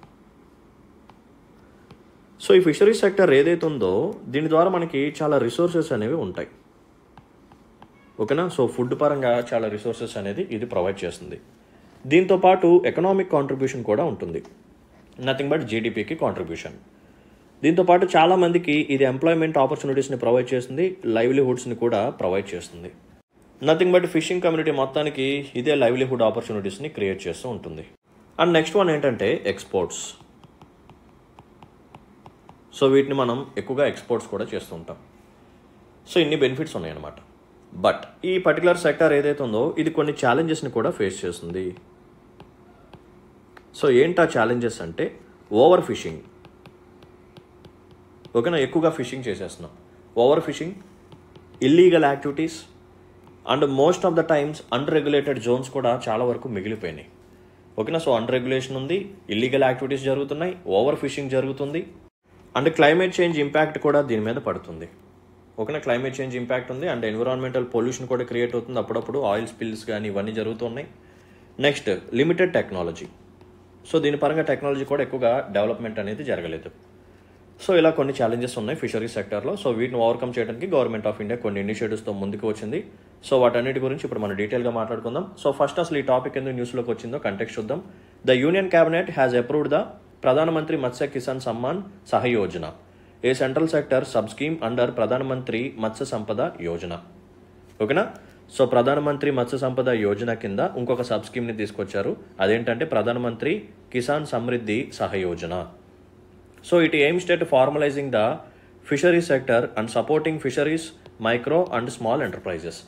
సో ఈ ఫిషరీస్ సెక్టర్ ఏదైతే ఉందో దీని ద్వారా మనకి చాలా రిసోర్సెస్ అనేవి ఉంటాయి ఓకేనా సో ఫుడ్ పరంగా చాలా రిసోర్సెస్ అనేది ఇది ప్రొవైడ్ చేస్తుంది దీంతో పాటు ఎకనామిక్ కాంట్రిబ్యూషన్ కూడా ఉంటుంది నథింగ్ బట్ జీడిపికి కాంట్రిబ్యూషన్ దీంతో పాటు చాలా మందికి ఇది ఎంప్లాయ్మెంట్ ఆపర్చునిటీస్ని ప్రొవైడ్ చేస్తుంది లైవ్లీహుడ్స్ని కూడా ప్రొవైడ్ చేస్తుంది నథింగ్ బట్ ఫిషింగ్ కమ్యూనిటీ మొత్తానికి ఇదే లైవ్లీహుడ్ ఆపర్చునిటీస్ని క్రియేట్ చేస్తూ ఉంటుంది అండ్ నెక్స్ట్ వన్ ఏంటంటే ఎక్స్పోర్ట్స్ సో వీటిని మనం ఎక్కువగా ఎక్స్పోర్ట్స్ కూడా చేస్తూ ఉంటాం సో ఇన్ని బెనిఫిట్స్ ఉన్నాయన్నమాట బట్ ఈ పర్టికులర్ సెక్టర్ ఏదైతే ఉందో ఇది కొన్ని ఛాలెంజెస్ని కూడా ఫేస్ చేస్తుంది సో ఏంటా ఛాలెంజెస్ అంటే ఓవర్ ఫిషింగ్ ఓకేనా ఎక్కువగా ఫిషింగ్ చేసేస్తున్నాం over fishing illegal activities and most of the times unregulated zones కూడా చాలా వరకు మిగిలిపోయినాయి ఓకేనా సో అన్రెగ్యులేషన్ ఉంది ఇల్లీగల్ యాక్టివిటీస్ జరుగుతున్నాయి ఓవర్ ఫిషింగ్ జరుగుతుంది అండ్ క్లైమేట్ చేంజ్ ఇంపాక్ట్ కూడా దీని మీద పడుతుంది ఓకేనా క్లైమేట్ చేంజ్ ఇంపాక్ట్ ఉంది అండ్ ఎన్విరాన్మెంటల్ పొల్యూషన్ కూడా క్రియేట్ అవుతుంది అప్పుడప్పుడు ఆయిల్ స్పిల్స్ కానీ ఇవన్నీ జరుగుతున్నాయి నెక్స్ట్ లిమిటెడ్ టెక్నాలజీ సో దీని పరంగా టెక్నాలజీ కూడా ఎక్కువగా డెవలప్మెంట్ అనేది జరగలేదు సో ఇలా కొన్ని ఛాలెంజెస్ ఉన్నాయి ఫిషరీ సెక్టర్లో సో వీటిని ఓవర్కమ్ చేయడానికి గవర్నమెంట్ ఆఫ్ ఇండియా కొన్ని ఇనిషియేటివ్స్తో ముందుకు వచ్చింది సో వాటన్నిటి గురించి ఇప్పుడు మనం డీటెయిల్గా మాట్లాడుకుందాం సో ఫస్ట్ అసలు ఈ టాపిక్ ఎందుకు న్యూస్లోకి వచ్చిందో కంటెక్ట్ చూద్దాం the union cabinet has approved the Pradhan Mantri Matsya Kisan Samman Sahyojana a central sector sub scheme under Pradhan Mantri Matsya సంపద యోజన ఓకేనా సో ప్రధానమంత్రి మత్స్య సంపద యోజన కింద ఇంకొక సబ్ స్కీమ్ని తీసుకొచ్చారు అదేంటంటే Pradhan Mantri Kisan Samriddhi Sahyojana so it aims at formalising the fishery sector and supporting fisheries micro and small enterprises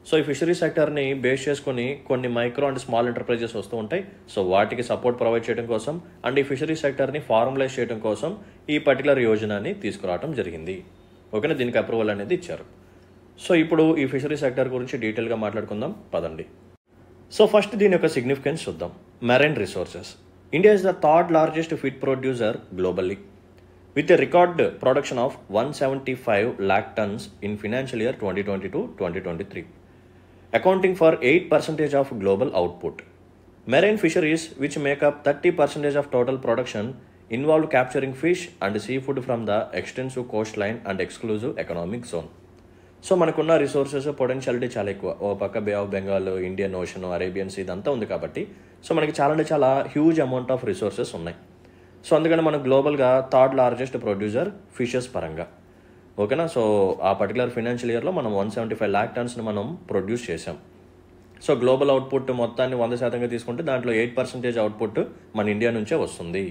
so ఈ ఫిషరీ సెక్టర్ని బేస్ చేసుకొని కొన్ని మైక్రో అండ్ స్మాల్ ఎంటర్ప్రైజెస్ వస్తూ ఉంటాయి సో వాటికి సపోర్ట్ ప్రొవైడ్ చేయడం కోసం అండ్ ఈ ఫిషరీ సెక్టర్ని ఫార్మలైజ్ చేయడం కోసం ఈ పర్టికులర్ యోజనని తీసుకురావడం జరిగింది ఓకేనా దీనికి అప్రూవల్ అనేది ఇచ్చారు సో ఇప్పుడు ఈ ఫిషరీ సెక్టర్ గురించి డీటెయిల్గా మాట్లాడుకుందాం పదండి సో ఫస్ట్ దీని యొక్క సిగ్నిఫికెన్స్ చూద్దాం marine resources India is the third largest fish producer globally with a record production of one seventy five lakh tons in financial year twenty twenty two twenty twenty three accounting for eight percentage of global output marine fisheries which make up thirty percentage of total production involve capturing fish and seafood from the extensive coastline and exclusive economic zone so మనకున్న resources పొటెన్షియాలిటీ చాలా ఎక్కువ ఓ పక్క Bay of Bengal Indian Ocean Arabian Sea ఇదంతా ఉంది కాబట్టి so మనకి చాలా అంటే చాలా హ్యూజ్ అమౌంట్ ఆఫ్ రిసోర్సెస్ ఉన్నాయి సో అందుకని మనం గ్లోబల్గా థర్డ్ లార్జెస్ట్ ప్రొడ్యూసర్ ఫిషెస్ పరంగా ఓకేనా సో ఆ పర్టికులర్ ఫినాన్షియల్ ఇయర్లో మనం వన్ సెవెంటీ ఫైవ్ ల్యాక్ టన్స్ని మనం ప్రొడ్యూస్ చేసాం సో గ్లోబల్ అవుట్పుట్ మొత్తాన్ని వంద శాతంగా తీసుకుంటే దాంట్లో ఎయిట్ పర్సెంటేజ్ అవుట్పుట్ మన ఇండియా నుంచే వస్తుంది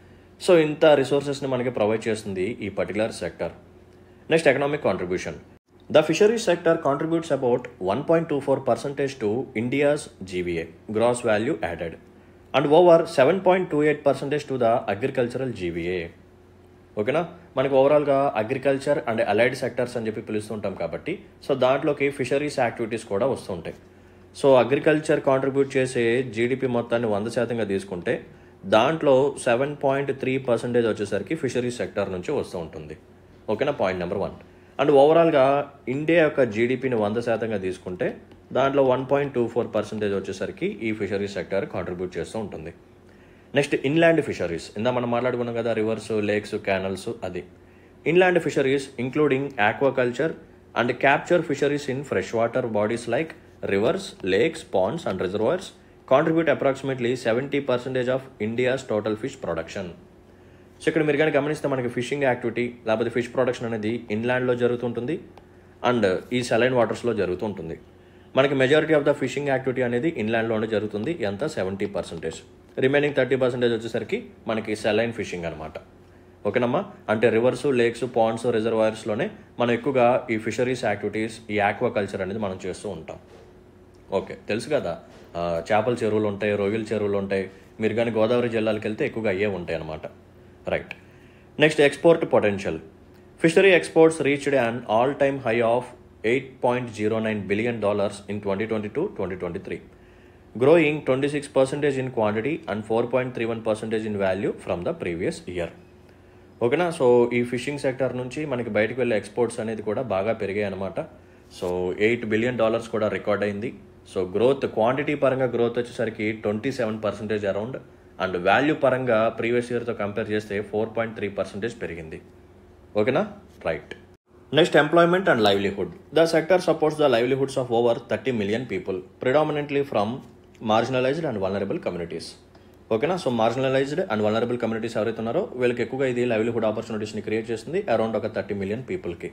సో ఇంత రిసోర్సెస్ని మనకి ప్రొవైడ్ చేస్తుంది ఈ particular sector next economic contribution the fisheries sector contributes about one point two four percentage to India's GVA gross value added and over seven point two eight percentage to the agricultural GVA ఓకేనా మనకి ఓవరాల్గా agriculture and allied sectors అని చెప్పి పిలుస్తుంటాం కాబట్టి so దాంట్లోకి fisheries activities కూడా వస్తుంటాయి so agriculture contribute చేసే జీడిపి మొత్తాన్ని వంద శాతంగా తీసుకుంటే దాంట్లో సెవెన్ పాయింట్ త్రీ పర్సెంటేజ్ వచ్చేసరికి ఫిషరీస్ సెక్టర్ నుంచి వస్తూ ఉంటుంది ఓకేనా పాయింట్ నెంబర్ వన్ అండ్ ఓవరాల్గా ఇండియా యొక్క జీడిపిని వంద శాతంగా తీసుకుంటే దాంట్లో one point two four percentage వచ్చేసరికి ఈ ఫిషరీస్ సెక్టర్ కాంట్రిబ్యూట్ చేస్తూ ఉంటుంది నెక్స్ట్ ఇన్లాండ్ ఫిషరీస్ ఇందా మనం మాట్లాడుకున్నాం కదా రివర్స్ లేక్స్ క్యానల్స్ అది inland fisheries including aquaculture and capture fisheries in fresh water bodies like rivers lakes ponds and reservoirs contribute approximately seventy percentage of India's total fish production so ఇక్కడ మీరు కానీ గమనిస్తే మనకి ఫిషింగ్ యాక్టివిటీ లేకపోతే fish production అనేది ఇన్లాండ్లో జరుగుతుంటుంది and ఈ సెలైన్ వాటర్స్లో జరుగుతుంటుంది మనకి majority of the fishing activity అనేది ఇన్లాండ్లోనే జరుగుతుంది ఎంత seventy percentage remaining thirty percentage వచ్చేసరికి మనకి సెలైన్ ఫిషింగ్ అనమాట ఓకేనమ్మా అంటే రివర్స్ లేక్స్ పాండ్స్ రిజర్వాయర్స్లోనే మనం ఎక్కువగా ఈ ఫిషరీస్ యాక్టివిటీస్ ఈ ఆక్వా కల్చర్ అనేది మనం చేస్తూ ఉంటాం ఓకే తెలుసు కదా ఆ, చేపల చెరువులు ఉంటాయి రొయ్యల చెరువులు ఉంటాయి మీరు కానీ గోదావరి జిల్లాలకు వెళ్తే ఎక్కువగా అయ్యే ఉంటాయి అనమాట right next export potential fishery exports reached an all time high of eight point zero nine billion dollars in twenty twenty two twenty twenty three growing twenty six percentage in quantity and four point three one percentage in value from the previous year ఓకేనా so ఈ fishing sector నుంచి మనకి బయటకు వెళ్ళే exports అనేది కూడా బాగా పెరిగాయి అనమాట సో ఎయిట్ బిలియన్ డాలర్స్ కూడా రికార్డ్ అయింది సో గ్రోత్ క్వాంటిటీ పరంగా గ్రోత్ వచ్చేసరికి twenty seven percentage around and value పరంగా ప్రీవియస్ ఇయర్తో కంపేర్ చేస్తే ఫోర్ పాయింట్ త్రీ పర్సెంటేజ్ పెరిగింది ఓకేనా right next employment and livelihood the sector supports the livelihoods of over thirty million people predominantly from marginalised and vulnerable communities ఓకేనా so marginalised and vulnerable communities ఎవరైతే ఉన్నారో వీళ్ళకి ఎక్కువగా ఇది livelihood ఆపర్చునిటీస్ని create చేస్తుంది అరౌండ్ ఒక థర్టీ మిలియన్ పీపుల్కి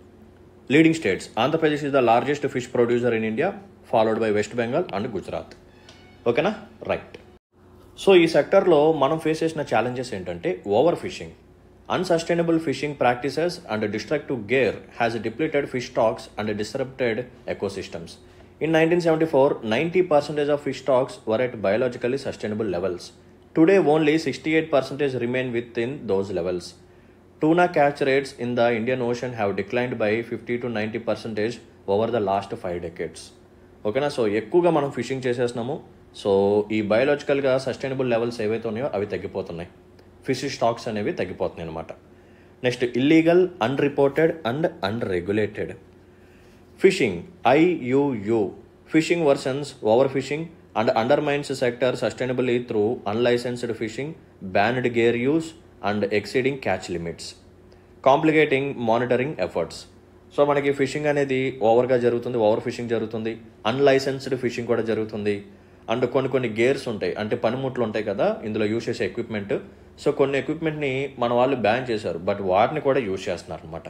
leading states Andhra Pradesh is the largest fish producer in India followed by West Bengal and Gujarat ఓకేనా రైట్ సో ఈ సెక్టర్లో మనం ఫేస్ చేసిన ఛాలెంజెస్ ఏంటంటే over fishing unsustainable fishing practices and destructive gear has depleted fish stocks and disrupted ecosystems in nineteen seventy four ninety percentage of fish stocks were at biologically sustainable levels today only sixty eight percentage remain within those levels Tuna catch rates in the Indian Ocean have declined by 50 to 90 percentage over the last five decades ఓకేనా so ఎక్కువగా మనం fishing చేసేస్తున్నాము so ఈ బయోలాజికల్గా sustainable levels ఏవైతే ఉన్నాయో అవి తగ్గిపోతున్నాయి fish stocks అనేవి తగ్గిపోతున్నాయి అనమాట next illegal unreported and unregulated fishing IUU fishing worsens over fishing and undermines sector sustainably through unlicensed fishing banned gear use and exceeding catch limits complicating monitoring efforts so మనకి fishing అనేది ఓవర్గా జరుగుతుంది over fishing జరుగుతుంది unlicensed fishing కూడా జరుగుతుంది and కొన్ని కొన్ని gears ఉంటాయి అంటే పనిముట్లు ఉంటాయి కదా ఇందులో యూజ్ చేసే ఎక్విప్మెంట్ సో కొన్ని ఎక్విప్మెంట్ని మన వాళ్ళు బ్యాన్ చేశారు బట్ వాటిని కూడా యూజ్ చేస్తున్నారు అనమాట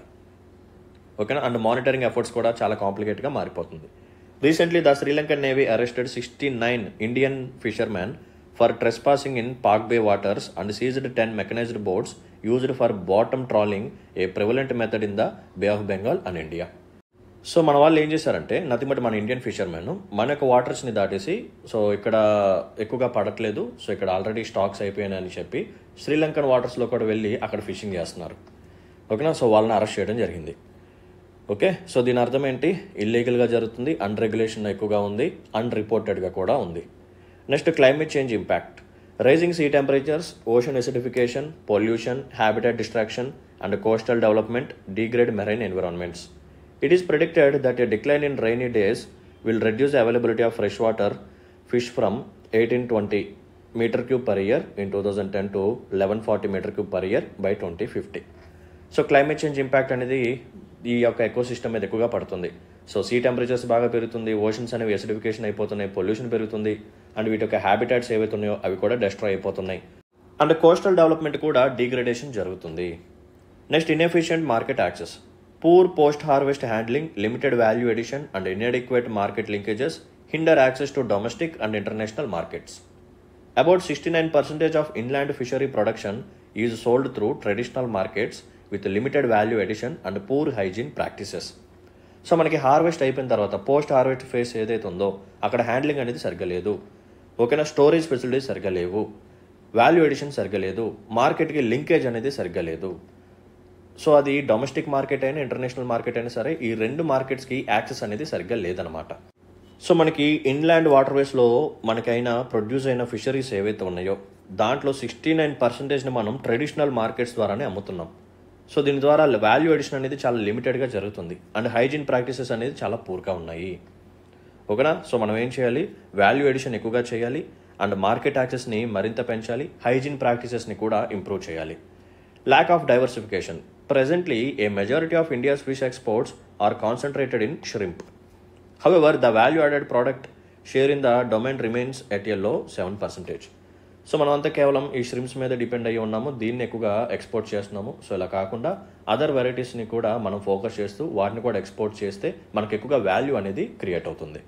ఓకేనా అండ్ మానిటరింగ్ ఎఫర్ట్స్ కూడా చాలా కాంప్లికేట్గా మారిపోతుంది recently the Sri Lankan navy arrested sixty nine Indian fisherman for trespassing in Palk Bay waters and seized ten mechanised boats used for bottom trawling a prevalent method in the Bay of Bengal and India so మన వాళ్ళు ఏం చేశారంటే nothing but మన Indian fishermen మన యొక్క వాటర్స్ని దాటేసి so ఇక్కడ ఎక్కువగా పడట్లేదు సో ఇక్కడ ఆల్రెడీ స్టాక్స్ అయిపోయాయని అని చెప్పి శ్రీలంకన్ వాటర్స్లో కూడా వెళ్ళి అక్కడ ఫిషింగ్ చేస్తున్నారు ఓకేనా సో వాళ్ళని అరెస్ట్ చేయడం జరిగింది ఓకే సో దీని అర్థం ఏంటి ఇల్లీగల్గా జరుగుతుంది అన్రెగ్యులేషన్ ఎక్కువగా ఉంది అన్రిపోర్టెడ్గా కూడా ఉంది next climate change impact rising sea temperatures ocean acidification pollution habitat destruction and coastal development degrade marine environments it is predicted that a decline in rainy days will reduce availability of fresh water fish from eighteen twenty metre cube per year in two thousand ten to eleven forty metre cube per year by twenty fifty so climate change impact అనేది ఈ యొక్క eco system మీద ఎక్కువగా పడుతుంది so see temperatures బాగా పెరుగుతుంది oceans అనేవి acidification అయిపోతున్నాయి పొల్యూషన్ పెరుగుతుంది అండ్ వీటి యొక్క హ్యాబిటాట్స్ ఏవైతే ఉన్నాయో అవి కూడా డెస్ట్రాయ్ అయిపోతున్నాయి అండ్ కోస్టల్ డెవలప్మెంట్ కూడా డిగ్రేడేషన్ జరుగుతుంది next inefficient market access poor post harvest handling limited value addition and inadequate market linkages hinder access to domestic and international markets About 69% of inland fishery production is sold through traditional markets with limited value addition and poor hygiene practices. So మనకి harvest అయిపోయిన తర్వాత post harvest face ఏదైతే ఉందో అక్కడ handling అనేది సరిగ్గా లేదు ఓకేనా స్టోరేజ్ ఫెసిలిటీస్ సరిగ్గా లేవు వాల్యూ ఎడిషన్ సరిగ్గా లేదు మార్కెట్కి లింకేజ్ అనేది సరిగ్గా లేదు సో అది డొమెస్టిక్ మార్కెట్ అయినా ఇంటర్నేషనల్ మార్కెట్ అయినా సరే ఈ రెండు మార్కెట్స్కి యాక్సెస్ అనేది సరిగ్గా లేదనమాట సో మనకి ఇన్లాండ్ వాటర్వేస్లో మనకైనా ప్రొడ్యూస్ అయిన ఫిషరీస్ ఏవైతే ఉన్నాయో దాంట్లో సిక్స్టీ నైన్ పర్సెంటేజ్ని మనం ట్రెడిషనల్ మార్కెట్స్ ద్వారానే అమ్ముతున్నాం సో దీని ద్వారా వాల్యూ ఎడిషన్ అనేది చాలా లిమిటెడ్గా జరుగుతుంది అండ్ హైజీన్ ప్రాక్టీసెస్ అనేది చాలా పూర్గా ఉన్నాయి ఓకేనా సో మనం ఏం చేయాలి వాల్యూ ఎడిషన్ ఎక్కువగా చేయాలి అండ్ మార్కెట్ యాక్సెస్ని మరింత పెంచాలి హైజీన్ ప్రాక్టీసెస్ని కూడా ఇంప్రూవ్ చేయాలి lack of diversification presently a majority of India's fish exports are concentrated in shrimp However, the value added product share in the domain remains at a low 7%. So మనం అంతా కేవలం ఈ shrimps మీద depend అయ్యి ఉన్నాము దీన్ని ఎక్కువగా ఎక్స్పోర్ట్ చేస్తున్నాము సో ఇలా కాకుండా అదర్ వెరైటీస్ని కూడా మనం ఫోకస్ చేస్తూ వాటిని కూడా ఎక్స్పోర్ట్ చేస్తే మనకు ఎక్కువగా వాల్యూ అనేది క్రియేట్ అవుతుంది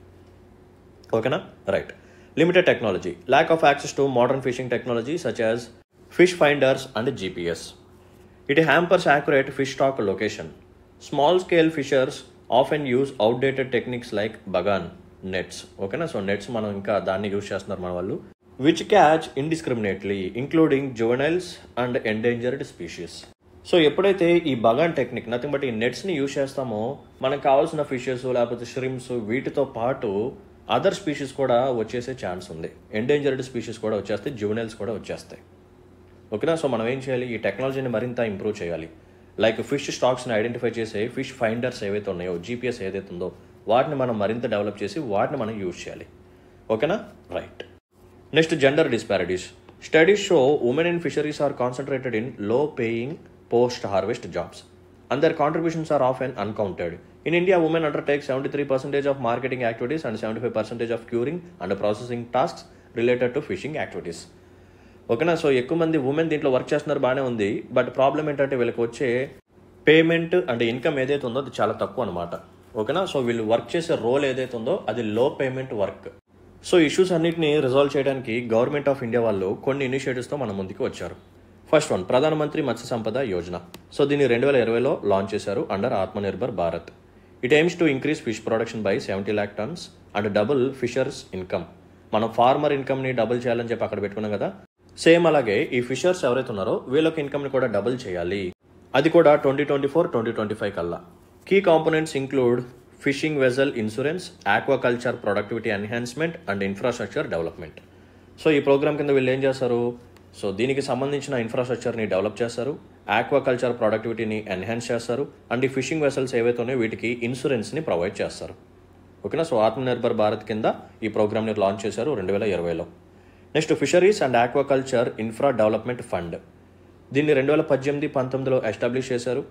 ఓకేనా right limited technology lack of access to modern fishing technology such as fish finders and GPS it hampers accurate fish stock location small scale fishers often use outdated techniques like bagan nets ఓకేనా so nets మనం ఇంకా దాన్ని use చేస్తున్నారు మన వాళ్ళు which catch indiscriminately including juveniles and endangered species so ఎప్పుడైతే ఈ బగాన్ technique nothing but ఈ నెట్స్ని యూజ్ చేస్తామో మనకు కావాల్సిన ఫిషెస్ లేకపోతే షరిమ్స్ వీటితో పాటు అదర్ స్పీషీస్ కూడా వచ్చేసే ఛాన్స్ ఉంది ఎండేంజర్డ్ స్పీషీస్ కూడా వచ్చేస్తాయి జువెనైల్స్ కూడా వచ్చేస్తాయి ఓకేనా సో మనం ఏం చేయాలి ఈ టెక్నాలజీని మరింత ఇంప్రూవ్ చేయాలి లైక్ ఫిష్ స్టాక్స్ని ఐడెంటిఫై చేసే ఫిష్ ఫైండర్స్ ఏవైతే ఉన్నాయో జీపీఎస్ ఏదైతే ఉందో వాటిని మనం మరింత డెవలప్ చేసి వాటిని మనం యూజ్ చేయాలి ఓకేనా right next gender disparities studies show women in fisheries are concentrated in low paying post harvest jobs and their contributions are ఆఫ్ అండ్ uncounted in India women undertake seventy three percentage of marketing activities and seventy five percentage of curing and processing tasks related to fishing activities ఓకేనా so ఎక్కువ మంది women దీంట్లో work చేస్తున్నారు బాగానే ఉంది but problem ఏంటంటే వీళ్ళకి వచ్చే పేమెంట్ అండ్ ఇన్కమ్ ఏదైతే ఉందో అది చాలా తక్కువ అనమాట ఓకేనా సో వీళ్ళు వర్క్ చేసే రోల్ ఏదైతే ఉందో అది low payment work so issues అన్నిటిని రిజాల్వ్ చేయడానికి గవర్నమెంట్ ఆఫ్ ఇండియా వాళ్ళు కొన్ని ఇనిషియేటివ్స్తో మన ముందుకు వచ్చారు ఫస్ట్ వన్ ప్రధానమంత్రి మత్స్య సంపద యోజన సో దీన్ని రెండు వేల ఇరవైలో లాంచ్ చేశారు under Atmanirbhar Bharat it aims to increase fish production by seventy lakh tons and double fishers income మనం ఫార్మర్ ఇన్కమ్ని డబుల్ చేయాలని చెప్పి అక్కడ పెట్టుకున్నాం కదా సేమ్ అలాగే ఈ ఫిషర్స్ ఎవరైతే ఉన్నారో వీళ్ళకి ఇన్కమ్ని కూడా డబుల్ చేయాలి అది కూడా twenty twenty four twenty twenty five కల్లా key components include fishing vessel insurance aquaculture productivity enhancement and infrastructure development so ఈ ప్రోగ్రామ్ కింద వీళ్ళు ఏం చేస్తారు సో దీనికి సంబంధించిన ఇన్ఫ్రాస్ట్రక్చర్ని డెవలప్ చేస్తారు ఆక్వాకల్చర్ ప్రొడక్టివిటీని ఎన్హాన్స్ చేస్తారు అండ్ ఈ ఫిషింగ్ వెసల్స్ ఏవైతే ఉన్నాయో వీటికి ఇన్సూరెన్స్ని ప్రొవైడ్ చేస్తారు ఓకేనా సో ఆత్మనిర్భర్ భారత్ కింద ఈ ప్రోగ్రామ్ని లాంచ్ చేశారు రెండు వేల ఇరవైలో next fisheries and aquaculture infra development fund దీన్ని రెండు వేల పద్దెనిమిది పంతొమ్మిదిలో ఎస్టాబ్లిష్ చేశారు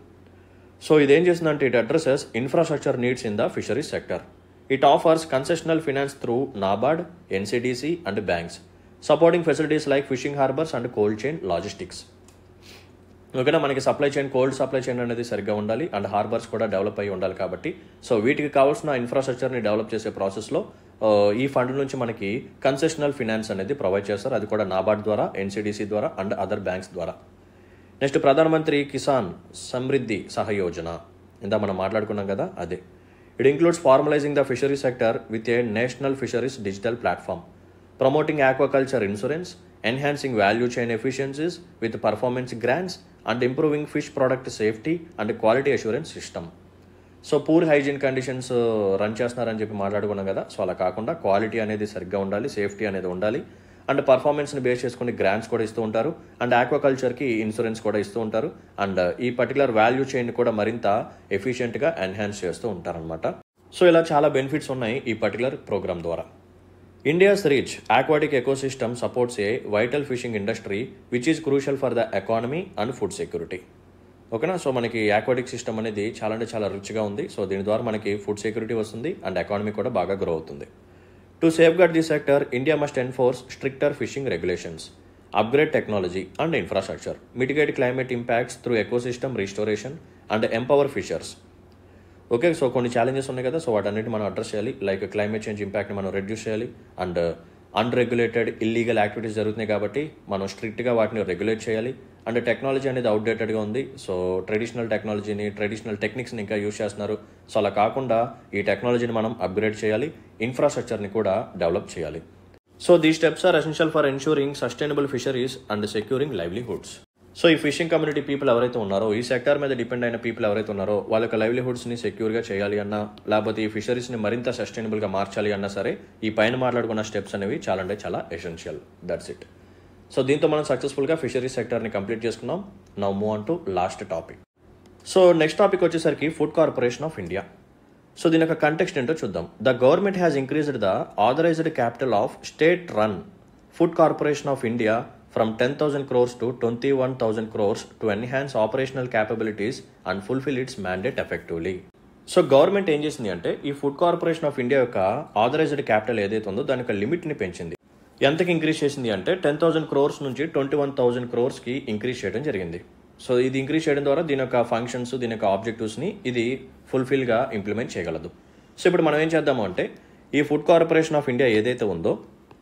సో ఇదేం చేసిందంటే it addresses infrastructure needs in the fisheries sector it offers concessional finance through NABARD NCDC and banks supporting facilities like fishing harbours and cold chain logistics ఓకేనా మనకి supply chain cold supply chain అనేది సరిగ్గా ఉండాలి and harbours కూడా develop అయ్యి ఉండాలి కాబట్టి so వీటికి కావాల్సిన ఇన్ఫ్రాస్ట్రక్చర్ని డెవలప్ చేసే ప్రాసెస్లో ఈ ఫండ్ నుంచి మనకి కన్సెషనల్ ఫినాన్స్ అనేది ప్రొవైడ్ చేస్తారు అది కూడా నాబార్డ్ ద్వారా ఎన్సిడిసి ద్వారా అండ్ అదర్ బ్యాంక్స్ ద్వారా నెక్స్ట్ ప్రధానమంత్రి కిసాన్ సమృద్ధి సహయోజన ఇందా మనం మాట్లాడుకున్నాం కదా అదే it includes formalising the fishery sector with a national fisheries digital platform promoting aquaculture insurance enhancing value chain efficiencies with performance grants and improving fish product safety and quality assurance system so poor hygiene conditions run చేస్తున్నారని చెప్పి మాట్లాడుకున్నాం కదా so అలా కాకుండా quality అనేది సరిగ్గా ఉండాలి safety అనేది ఉండాలి అండ్ పర్ఫార్మెన్స్ని బేస్ చేసుకుని గ్రాంట్స్ కూడా ఇస్తూ ఉంటారు అండ్ ఆక్వాకల్చర్కి ఇన్సూరెన్స్ కూడా ఇస్తూ ఉంటారు అండ్ ఈ పర్టికులర్ వాల్యూ చైన్ కూడా మరింత ఎఫిషియెంట్గా ఎన్హాన్స్ చేస్తూ ఉంటారనమాట సో ఇలా చాలా బెనిఫిట్స్ ఉన్నాయి ఈ పర్టికులర్ ప్రోగ్రామ్ ద్వారా India's rich aquatic ecosystem supports a vital fishing industry which is crucial for the economy and food security ఓకేనా సో మనకి ఆక్వాటిక్ సిస్టమ్ అనేది చాలా అంటే చాలా రిచ్గా ఉంది సో దీని ద్వారా మనకి ఫుడ్ సెక్యూరిటీ వస్తుంది అండ్ ఎకానమీ కూడా బాగా గ్రో అవుతుంది to safeguard the sector India must enforce stricter fishing regulations upgrade technology and infrastructure mitigate climate impacts through ecosystem restoration and empower fishers okay so కొన్ని challenges ఉన్నాయి కదా so వాటన్నిటి మనం address చేయాలి like climate change ఇంపాక్ట్ని మనం reduce చేయాలి and unregulated illegal activities జరుగుతున్నాయి కాబట్టి మనం స్ట్రిక్ట్గా వాటిని రెగ్యులేట్ చేయాలి అండ్ టెక్నాలజీ అనేది అవుట్డేటెడ్గా ఉంది సో ట్రెడిషనల్ టెక్నాలజీని ట్రెడిషనల్ టెక్నిక్స్ని ఇంకా యూజ్ చేస్తున్నారు సో అలా కాకుండా ఈ టెక్నాలజీని మనం అప్గ్రేడ్ చేయాలి ఇన్ఫ్రాస్ట్రక్చర్ని కూడా డెవలప్ చేయాలి so these steps are essential for ensuring sustainable fisheries and securing livelihoods so ఈ ఫిషింగ్ కమ్యూనిటీ పీపుల్ ఎవరైతే ఉన్నారో ఈ సెక్టర్ మీద డిపెండ్ అయిన పీపుల్ ఎవరైతే ఉన్నారో వాళ్ళ యొక్క లైవ్లీహుడ్స్ని సెక్యూర్గా చేయాలి అన్నా లేకపోతే ఈ ఫిషరీస్ని మరింత సస్టైనబుల్గా మార్చాలి అన్నా సరే ఈ పైన మాట్లాడుకున్న స్టెప్స్ అనేవి చాలా అంటే చాలా ఎసెన్షియల్ దట్స్ ఇట్ సో దీంతో మనం సక్సెస్ఫుల్గా ఫిషరీస్ సెక్టర్ని కంప్లీట్ చేసుకున్నాం now move on to last topic so next topic వచ్చేసరికి food corporation of India so దీని యొక్క కంటెక్స్ట్ ఏంటో చూద్దాం the government has increased the authorised capital of state run food corporation of India from ten thousand crores to twenty one thousand crores to enhance operational capabilities and fulfil its mandate effectively so government ఏం చేసింది అంటే ఈ food corporation of India యొక్క authorised capital ఏదైతే ఉందో దాని యొక్క లిమిట్ని పెంచింది ఎంతకి ఇంక్రీజ్ చేసింది అంటే టెన్ థౌసండ్ క్రోర్స్ నుంచి ట్వంటీ వన్ థౌసండ్ క్రోర్స్కి ఇంక్రీజ్ చేయడం జరిగింది సో ఇది ఇంక్రీజ్ చేయడం ద్వారా దీని యొక్క ఫంక్షన్స్ దీని యొక్క ఆబ్జెక్టివ్స్ని ఇది ఫుల్ఫిల్గా ఇంప్లిమెంట్ చేయగలదు సో ఇప్పుడు మనం ఏం చేద్దాము అంటే ఈ ఫుడ్ కార్పొరేషన్ ఆఫ్ ఇండియా ఏదైతే ఉందో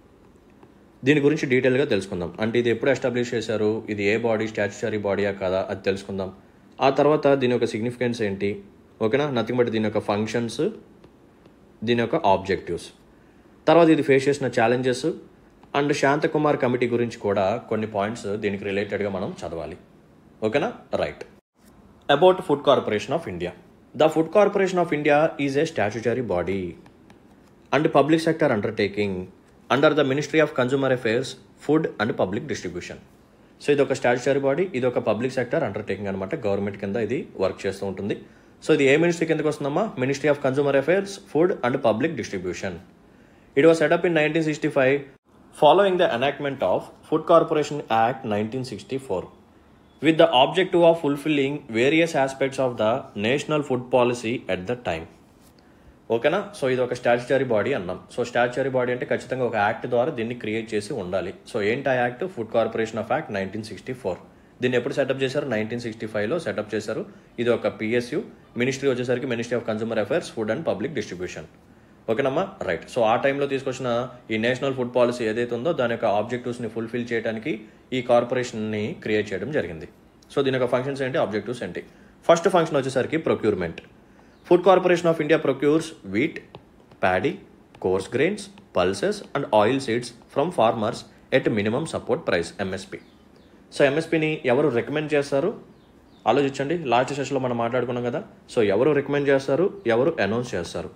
దీని గురించి డీటెయిల్గా తెలుసుకుందాం అంటే ఇది ఎప్పుడు ఎస్టాబ్లిష్ చేశారు ఇది ఏ బాడీ స్టాచ్యుటరీ బాడీయా కాదా అది తెలుసుకుందాం ఆ తర్వాత దీని యొక్క సిగ్నిఫికెన్స్ ఏంటి ఓకేనా నథింగ్ బట్ దీని యొక్క ఫంక్షన్స్ దీని యొక్క ఆబ్జెక్టివ్స్ తర్వాత ఇది ఫేస్ చేసిన ఛాలెంజెస్ అండ్ శాంతకుమార్ కమిటీ గురించి కూడా కొన్ని పాయింట్స్ దీనికి రిలేటెడ్గా మనం చదవాలి ఓకేనా right about food corporation of India the food corporation of India is a statutory body and public sector undertaking under the ministry of consumer affairs food and public distribution so ఇది ఒక statutory body ఇది ఒక public sector undertaking అనమాట government కింద ఇది work చేస్తూ ఉంటుంది so ఇది ఏ మినిస్ట్రీ కిందకి వస్తుందమ్మా ministry of consumer affairs food and public distribution it was set up in nineteen sixty five following the enactment of food corporation act nineteen sixty four with the objective of fulfilling various aspects of the national food policy at the time ఓకేనా so ఇది ఒక statutory body అన్నాం so statutory body అంటే ఖచ్చితంగా ఒక act ద్వారా దీన్ని create చేసి ఉండాలి సో ఏంటి ఆ act food corporation of act nineteen sixty four దీన్ని ఎప్పుడు సెటప్ చేశారు నైన్టీన్ సిక్స్టీ ఫైవ్లో సెటప్ చేశారు ఇది ఒక పిఎస్యు మినిస్ట్రీ వచ్చేసరికి ministry of consumer affairs food and public distribution ఓకేనమ్మా రైట్ సో ఆ టైంలో తీసుకొచ్చిన ఈ నేషనల్ ఫుడ్ పాలసీ ఏదైతే ఉందో దాని యొక్క ఆబ్జెక్టివ్స్ని ఫుల్ఫిల్ చేయడానికి ఈ కార్పొరేషన్ని క్రియేట్ చేయడం జరిగింది సో దీని యొక్క ఫంక్షన్స్ ఏంటి ఆబ్జెక్టివ్స్ ఏంటి ఫస్ట్ ఫంక్షన్ వచ్చేసరికి procurement food corporation of India procures wheat paddy coarse grains pulses and oil seeds from farmers at minimum support price MSP so ఎంఎస్పిని ఎవరు రికమెండ్ చేస్తారు ఆలోచించండి లాస్ట్ సెషన్లో మనం మాట్లాడుకున్నాం కదా సో ఎవరు రికమెండ్ చేస్తారు ఎవరు అనౌన్స్ చేస్తారు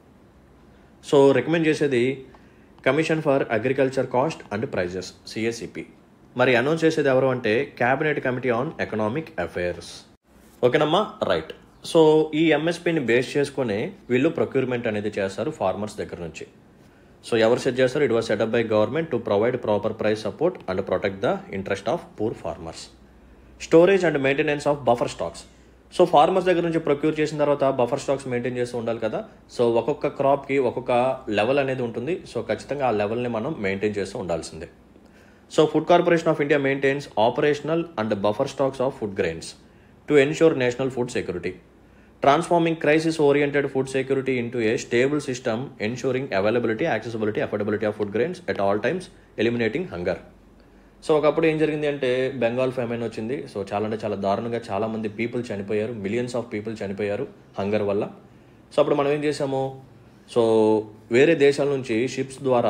సో రికమెండ్ చేసేది commission for agriculture cost and prices CSCP మరి అనౌన్స్ చేసేది ఎవరు అంటే cabinet committee on economic affairs ఓకేనమ్మా రైట్ సో ఈ ఎంఎస్పిని బేస్ చేసుకుని వీళ్ళు ప్రొక్యూర్మెంట్ అనేది చేస్తారు ఫార్మర్స్ దగ్గర నుంచి సో ఎవరు సెట్ చేస్తారు it was set up by government to provide proper price support and protect the interest of poor farmers storage and maintenance of buffer stocks so farmers దగ్గర నుంచి ప్రొక్యూర్ చేసిన తర్వాత బఫర్ స్టాక్స్ మెయింటైన్ చేస్తూ ఉండాలి కదా so ఒక్కొక్క క్రాప్కి ఒక్కొక్క లెవెల్ అనేది ఉంటుంది సో ఖచ్చితంగా ఆ లెవెల్ని మనం మెయింటైన్ చేస్తూ ఉండాల్సిందే so food corporation of India maintains operational and buffer stocks of food grains to ensure national food security transforming crisis oriented food security into a stable system ensuring availability accessibility affordability of food grains at all times eliminating hunger so ఒకప్పుడు ఏం జరిగింది అంటే Bengal famine వచ్చింది so చాలా అంటే చాలా దారుణంగా చాలా మంది పీపుల్ చనిపోయారు మిలియన్స్ ఆఫ్ పీపుల్ చనిపోయారు హంగర్ వల్ల సో అప్పుడు మనం ఏం చేసాము సో వేరే దేశాల నుంచి షిప్స్ ద్వారా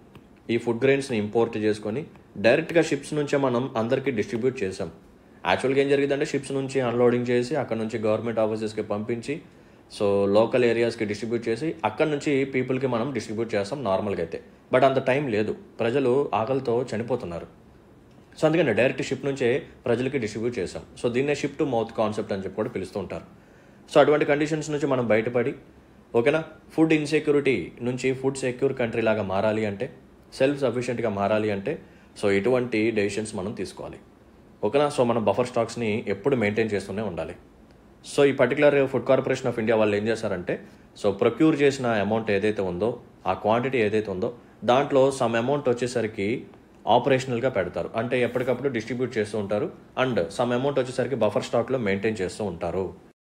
ఈ ఫుడ్ గ్రెయిన్స్ని ఇంపోర్ట్ చేసుకొని డైరెక్ట్గా షిప్స్ నుంచే మనం అందరికీ డిస్ట్రిబ్యూట్ చేసాం యాక్చువల్గా ఏం జరిగిందంటే షిప్స్ నుంచి అన్లోడింగ్ చేసి అక్కడ నుంచి గవర్నమెంట్ ఆఫీసెస్కి పంపించి సో లోకల్ ఏరియాస్కి డిస్ట్రిబ్యూట్ చేసి అక్కడ నుంచి పీపుల్కి మనం డిస్ట్రిబ్యూట్ చేస్తాం నార్మల్గా అయితే బట్ అంత టైం లేదు ప్రజలు ఆకలితో చనిపోతున్నారు సో అందుకని డైరెక్ట్ షిప్ నుంచే ప్రజలకి డిస్ట్రిబ్యూట్ చేసాం సో దీన్నే షిప్ టు మౌత్ కాన్సెప్ట్ అని చెప్పి కూడా పిలుస్తూ ఉంటారు సో అటువంటి కండిషన్స్ నుంచి మనం బయటపడి ఓకేనా ఫుడ్ ఇన్సెక్యూరిటీ నుంచి ఫుడ్ సెక్యూర్ కంట్రీ లాగా మారాలి అంటే సెల్ఫ్ సఫిషియెంట్గా మారాలి అంటే సో ఇటువంటి డెసిషన్స్ మనం తీసుకోవాలి ఓకేనా సో మనం బఫర్ స్టాక్స్ని ఎప్పుడు మెయింటైన్ చేస్తూనే ఉండాలి సో ఈ particular food corporation of India వాళ్ళు ఏం చేశారంటే సో ప్రొక్యూర్ చేసిన అమౌంట్ ఏదైతే ఉందో ఆ క్వాంటిటీ ఏదైతే ఉందో దాంట్లో సమ్ అమౌంట్ వచ్చేసరికి ఆపరేషనల్గా పెడతారు అంటే ఎప్పటికప్పుడు డిస్ట్రిబ్యూట్ చేస్తూ ఉంటారు అండ్ సమ్ అమౌంట్ వచ్చేసరికి బఫర్ స్టాక్లో మెయింటైన్ చేస్తూ ఉంటారు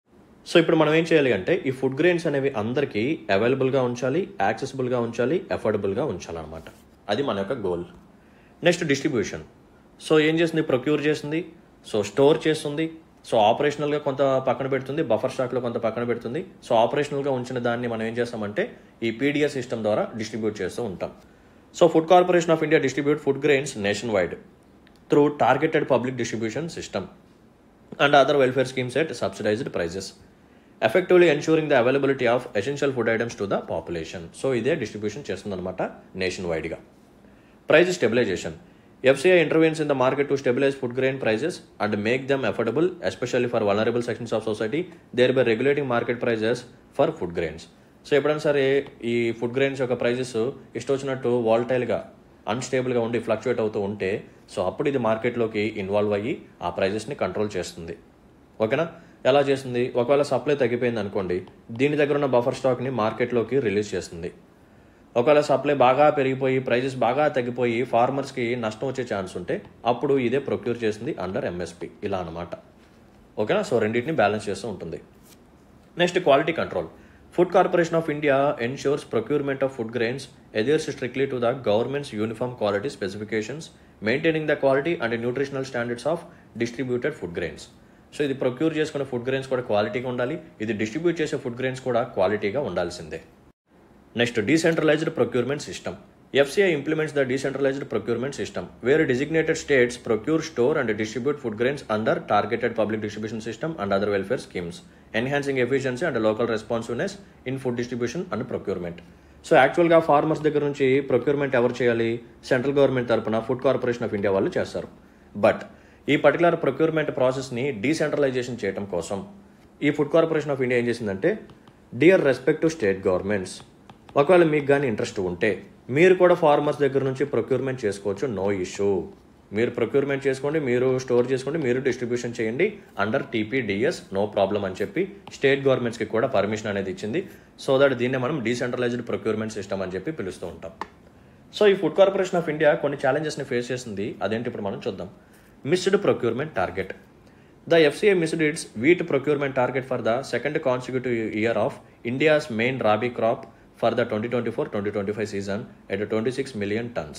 సో ఇప్పుడు మనం ఏం చేయాలి అంటే ఈ ఫుడ్ గ్రెయిన్స్ అనేవి అందరికీ అవైలబుల్గా ఉంచాలి యాక్సెసిబుల్గా ఉంచాలి అఫోర్డబుల్గా ఉంచాలన్నమాట అది మన యొక్క గోల్ నెక్స్ట్ డిస్ట్రిబ్యూషన్ సో ఏం చేస్తుంది ప్రొక్యూర్ చేస్తుంది సో స్టోర్ చేస్తుంది సో ఆపరేషనల్గా కొంత పక్కన పెడుతుంది బఫర్ స్టాక్లో కొంత పక్కన పెడుతుంది సో ఆపరేషనల్గా ఉంచిన దాన్ని మనం ఏం చేస్తామంటే ఈ పీడిఎస్ సిస్టమ్ ద్వారా డిస్ట్రిబ్యూట్ చేస్తూ ఉంటాం so food corporation of India distribute food grains nationwide through targeted public distribution system and other welfare schemes at subsidised prices effectively ensuring the availability of essential food items to the population so ఇదే distribution చేస్తుందన్నమాట nation వైడ్గా price stabilisation FCI intervenes in the market to stabilize food grain prices and make them affordable, especially for vulnerable sections of society, thereby regulating market prices for food grains. So ఎప్పుడైనా సరే ఈ food grains యొక్క prices ఇష్టం వచ్చినట్టు వాల్టైల్గా అన్స్టేబుల్గా ఉండి fluctuate అవుతూ ఉంటే so అప్పుడు ఇది మార్కెట్లోకి ఇన్వాల్వ్ అయ్యి ఆ ప్రైజెస్ని కంట్రోల్ చేస్తుంది ఓకేనా ఎలా చేస్తుంది ఒకవేళ సప్లై తగ్గిపోయింది అనుకోండి దీని దగ్గర ఉన్న బఫర్ స్టాక్ని మార్కెట్లోకి రిలీజ్ చేస్తుంది ఒకవేళ సప్లై బాగా పెరిగిపోయి ప్రైజెస్ బాగా తగ్గిపోయి ఫార్మర్స్కి నష్టం వచ్చే ఛాన్స్ ఉంటే అప్పుడు ఇదే ప్రొక్యూర్ చేస్తుంది అండర్ ఎంఎస్పి ఇలా అనమాట ఓకేనా సో రెండింటిని బ్యాలెన్స్ చేస్తూ ఉంటుంది next quality control food corporation of India ensures procurement of food grains adheres strictly to the government's uniform quality specifications maintaining the quality and nutritional standards of distributed food grains so ఇది procure చేసుకున్న food grains కూడా క్వాలిటీగా ఉండాలి ఇది distribute చేసే food grains కూడా క్వాలిటీగా ఉండాల్సిందే next decentralised procurement system FCI implements the decentralized procurement system, where designated states procure, store, and distribute food grains under targeted public distribution system and other welfare schemes, enhancing efficiency and local responsiveness in food distribution and procurement. So యాక్చువల్గా farmers దగ్గర నుంచి procurement ఎవరు చేయాలి central government తరపున food corporation of India వాళ్ళు చేస్తారు but ఈ particular procurement ప్రాసెస్ని డీసెంట్రలైజేషన్ చేయడం కోసం ఈ ఫుడ్ కార్పొరేషన్ ఆఫ్ ఇండియా ఏం చేసిందంటే dear respect to state governments ఒకవేళ మీకు కానీ ఇంట్రెస్ట్ ఉంటే మీరు కూడా ఫార్మర్స్ దగ్గర నుంచి ప్రొక్యూర్మెంట్ చేసుకోవచ్చు నో ఇష్యూ మీరు ప్రొక్యూర్మెంట్ చేసుకోండి మీరు స్టోర్ చేసుకోండి మీరు డిస్ట్రిబ్యూషన్ చేయండి అండర్ టీపీడిఎస్ నో ప్రాబ్లం అని చెప్పి స్టేట్ గవర్నమెంట్స్కి కూడా పర్మిషన్ అనేది ఇచ్చింది సో దట్ దీన్నే మనం డీసెంట్రలైజ్డ్ ప్రొక్యూర్మెంట్ సిస్టమ్ అని చెప్పి పిలుస్తూ ఉంటాం సో ఈ ఫుడ్ కార్పొరేషన్ ఆఫ్ ఇండియా కొన్ని ఛాలెంజెస్ని ఫేస్ చేసింది అదేంటి ఇప్పుడు మనం చూద్దాం missed procurement target The FCA missed its wheat procurement target for the second consecutive year of India's main rabi crop for the 2024-2025 season at 26 million tons,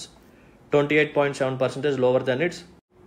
28.7 percentage lower than its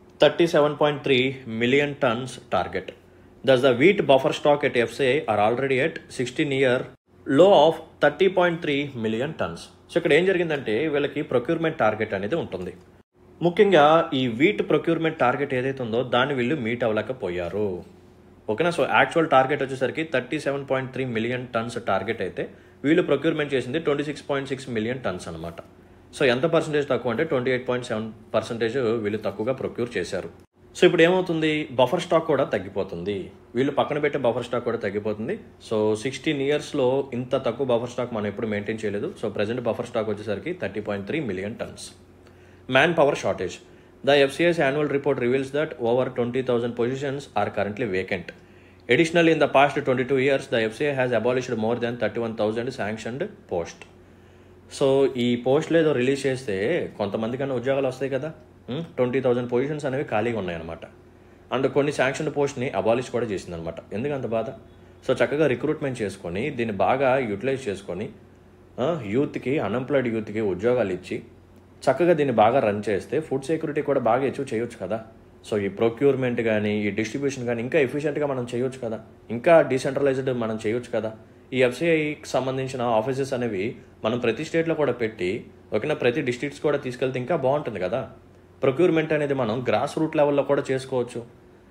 37.3 million tons target. Thus, the wheat buffer stock at FCA are already at 16 year low of 30.3 million tons. సో ఇక్కడ ఏం జరిగిందంటే వీళ్ళకి procurement target అనేది ఉంటుంది ముఖ్యంగా ఈ wheat procurement target ఏదైతే ఉందో దాన్ని వీళ్ళు మీట్ అవ్వలేకపోయారు ఓకేనా సో యాక్చువల్ టార్గెట్ వచ్చేసరికి thirty seven point three million tons target అయితే వీళ్ళు ప్రొక్యూర్మెంట్ చేసింది twenty six point six million tons అనమాట సో ఎంత పర్సంటేజ్ తక్కువ అంటే twenty eight point seven percentage వీళ్ళు తక్కువగా ప్రొక్యూర్ చేశారు సో ఇప్పుడు ఏమవుతుంది బఫర్ స్టాక్ కూడా తగ్గిపోతుంది వీళ్ళు పక్కన పెట్టే బఫర్ స్టాక్ కూడా తగ్గిపోతుంది సో సిక్స్టీన్ ఇయర్స్లో ఇంత తక్కువ బఫర్ స్టాక్ మనం ఎప్పుడు మెయింటైన్ చేయలేదు సో ప్రజెంట్ బఫర్ స్టాక్ వచ్చేసరికి thirty point three million tons manpower shortage. The FCI's annual report reveals that over 20,000 positions are currently vacant. Additionally, in the past 22 years, the FCI has abolished more than 31,000 sanctioned posts. So ఈ పోస్టులు ఏదో release చేస్తే కొంతమందికన్నా ఉద్యోగాలు వస్తాయి కదా twenty thousand positions అనేవి ఖాళీగా ఉన్నాయన్నమాట అండ్ కొన్ని శాంక్షన్ పోస్ట్ని అబాలిష్ కూడా చేసిందనమాట ఎందుకు అంత బాధ సో చక్కగా రిక్రూట్మెంట్ చేసుకొని దీన్ని బాగా యూటిలైజ్ చేసుకొని ఆ, యూత్కి అన్ఎంప్లాయిడ్ యూత్కి ఉద్యోగాలు ఇచ్చి చక్కగా దీన్ని బాగా రన్ చేస్తే ఫుడ్ సెక్యూరిటీ కూడా బాగా అచీవ్ చేయొచ్చు కదా సో ఈ ప్రొక్యూర్మెంట్ కానీ ఈ డిస్ట్రిబ్యూషన్ కానీ ఇంకా ఎఫిషియెంట్గా మనం చేయొచ్చు కదా ఇంకా డీసెంట్రలైజ్డ్ మనం చేయొచ్చు కదా ఈ ఎఫ్సిఐకి సంబంధించిన ఆఫీసెస్ అనేవి మనం ప్రతి స్టేట్లో కూడా పెట్టి ఓకేనా ప్రతి డిస్ట్రిక్ట్స్ కూడా తీసుకెళ్తే ఇంకా బాగుంటుంది కదా ప్రొక్యూర్మెంట్ అనేది మనం గ్రాస్ రూట్ లెవెల్లో కూడా చేసుకోవచ్చు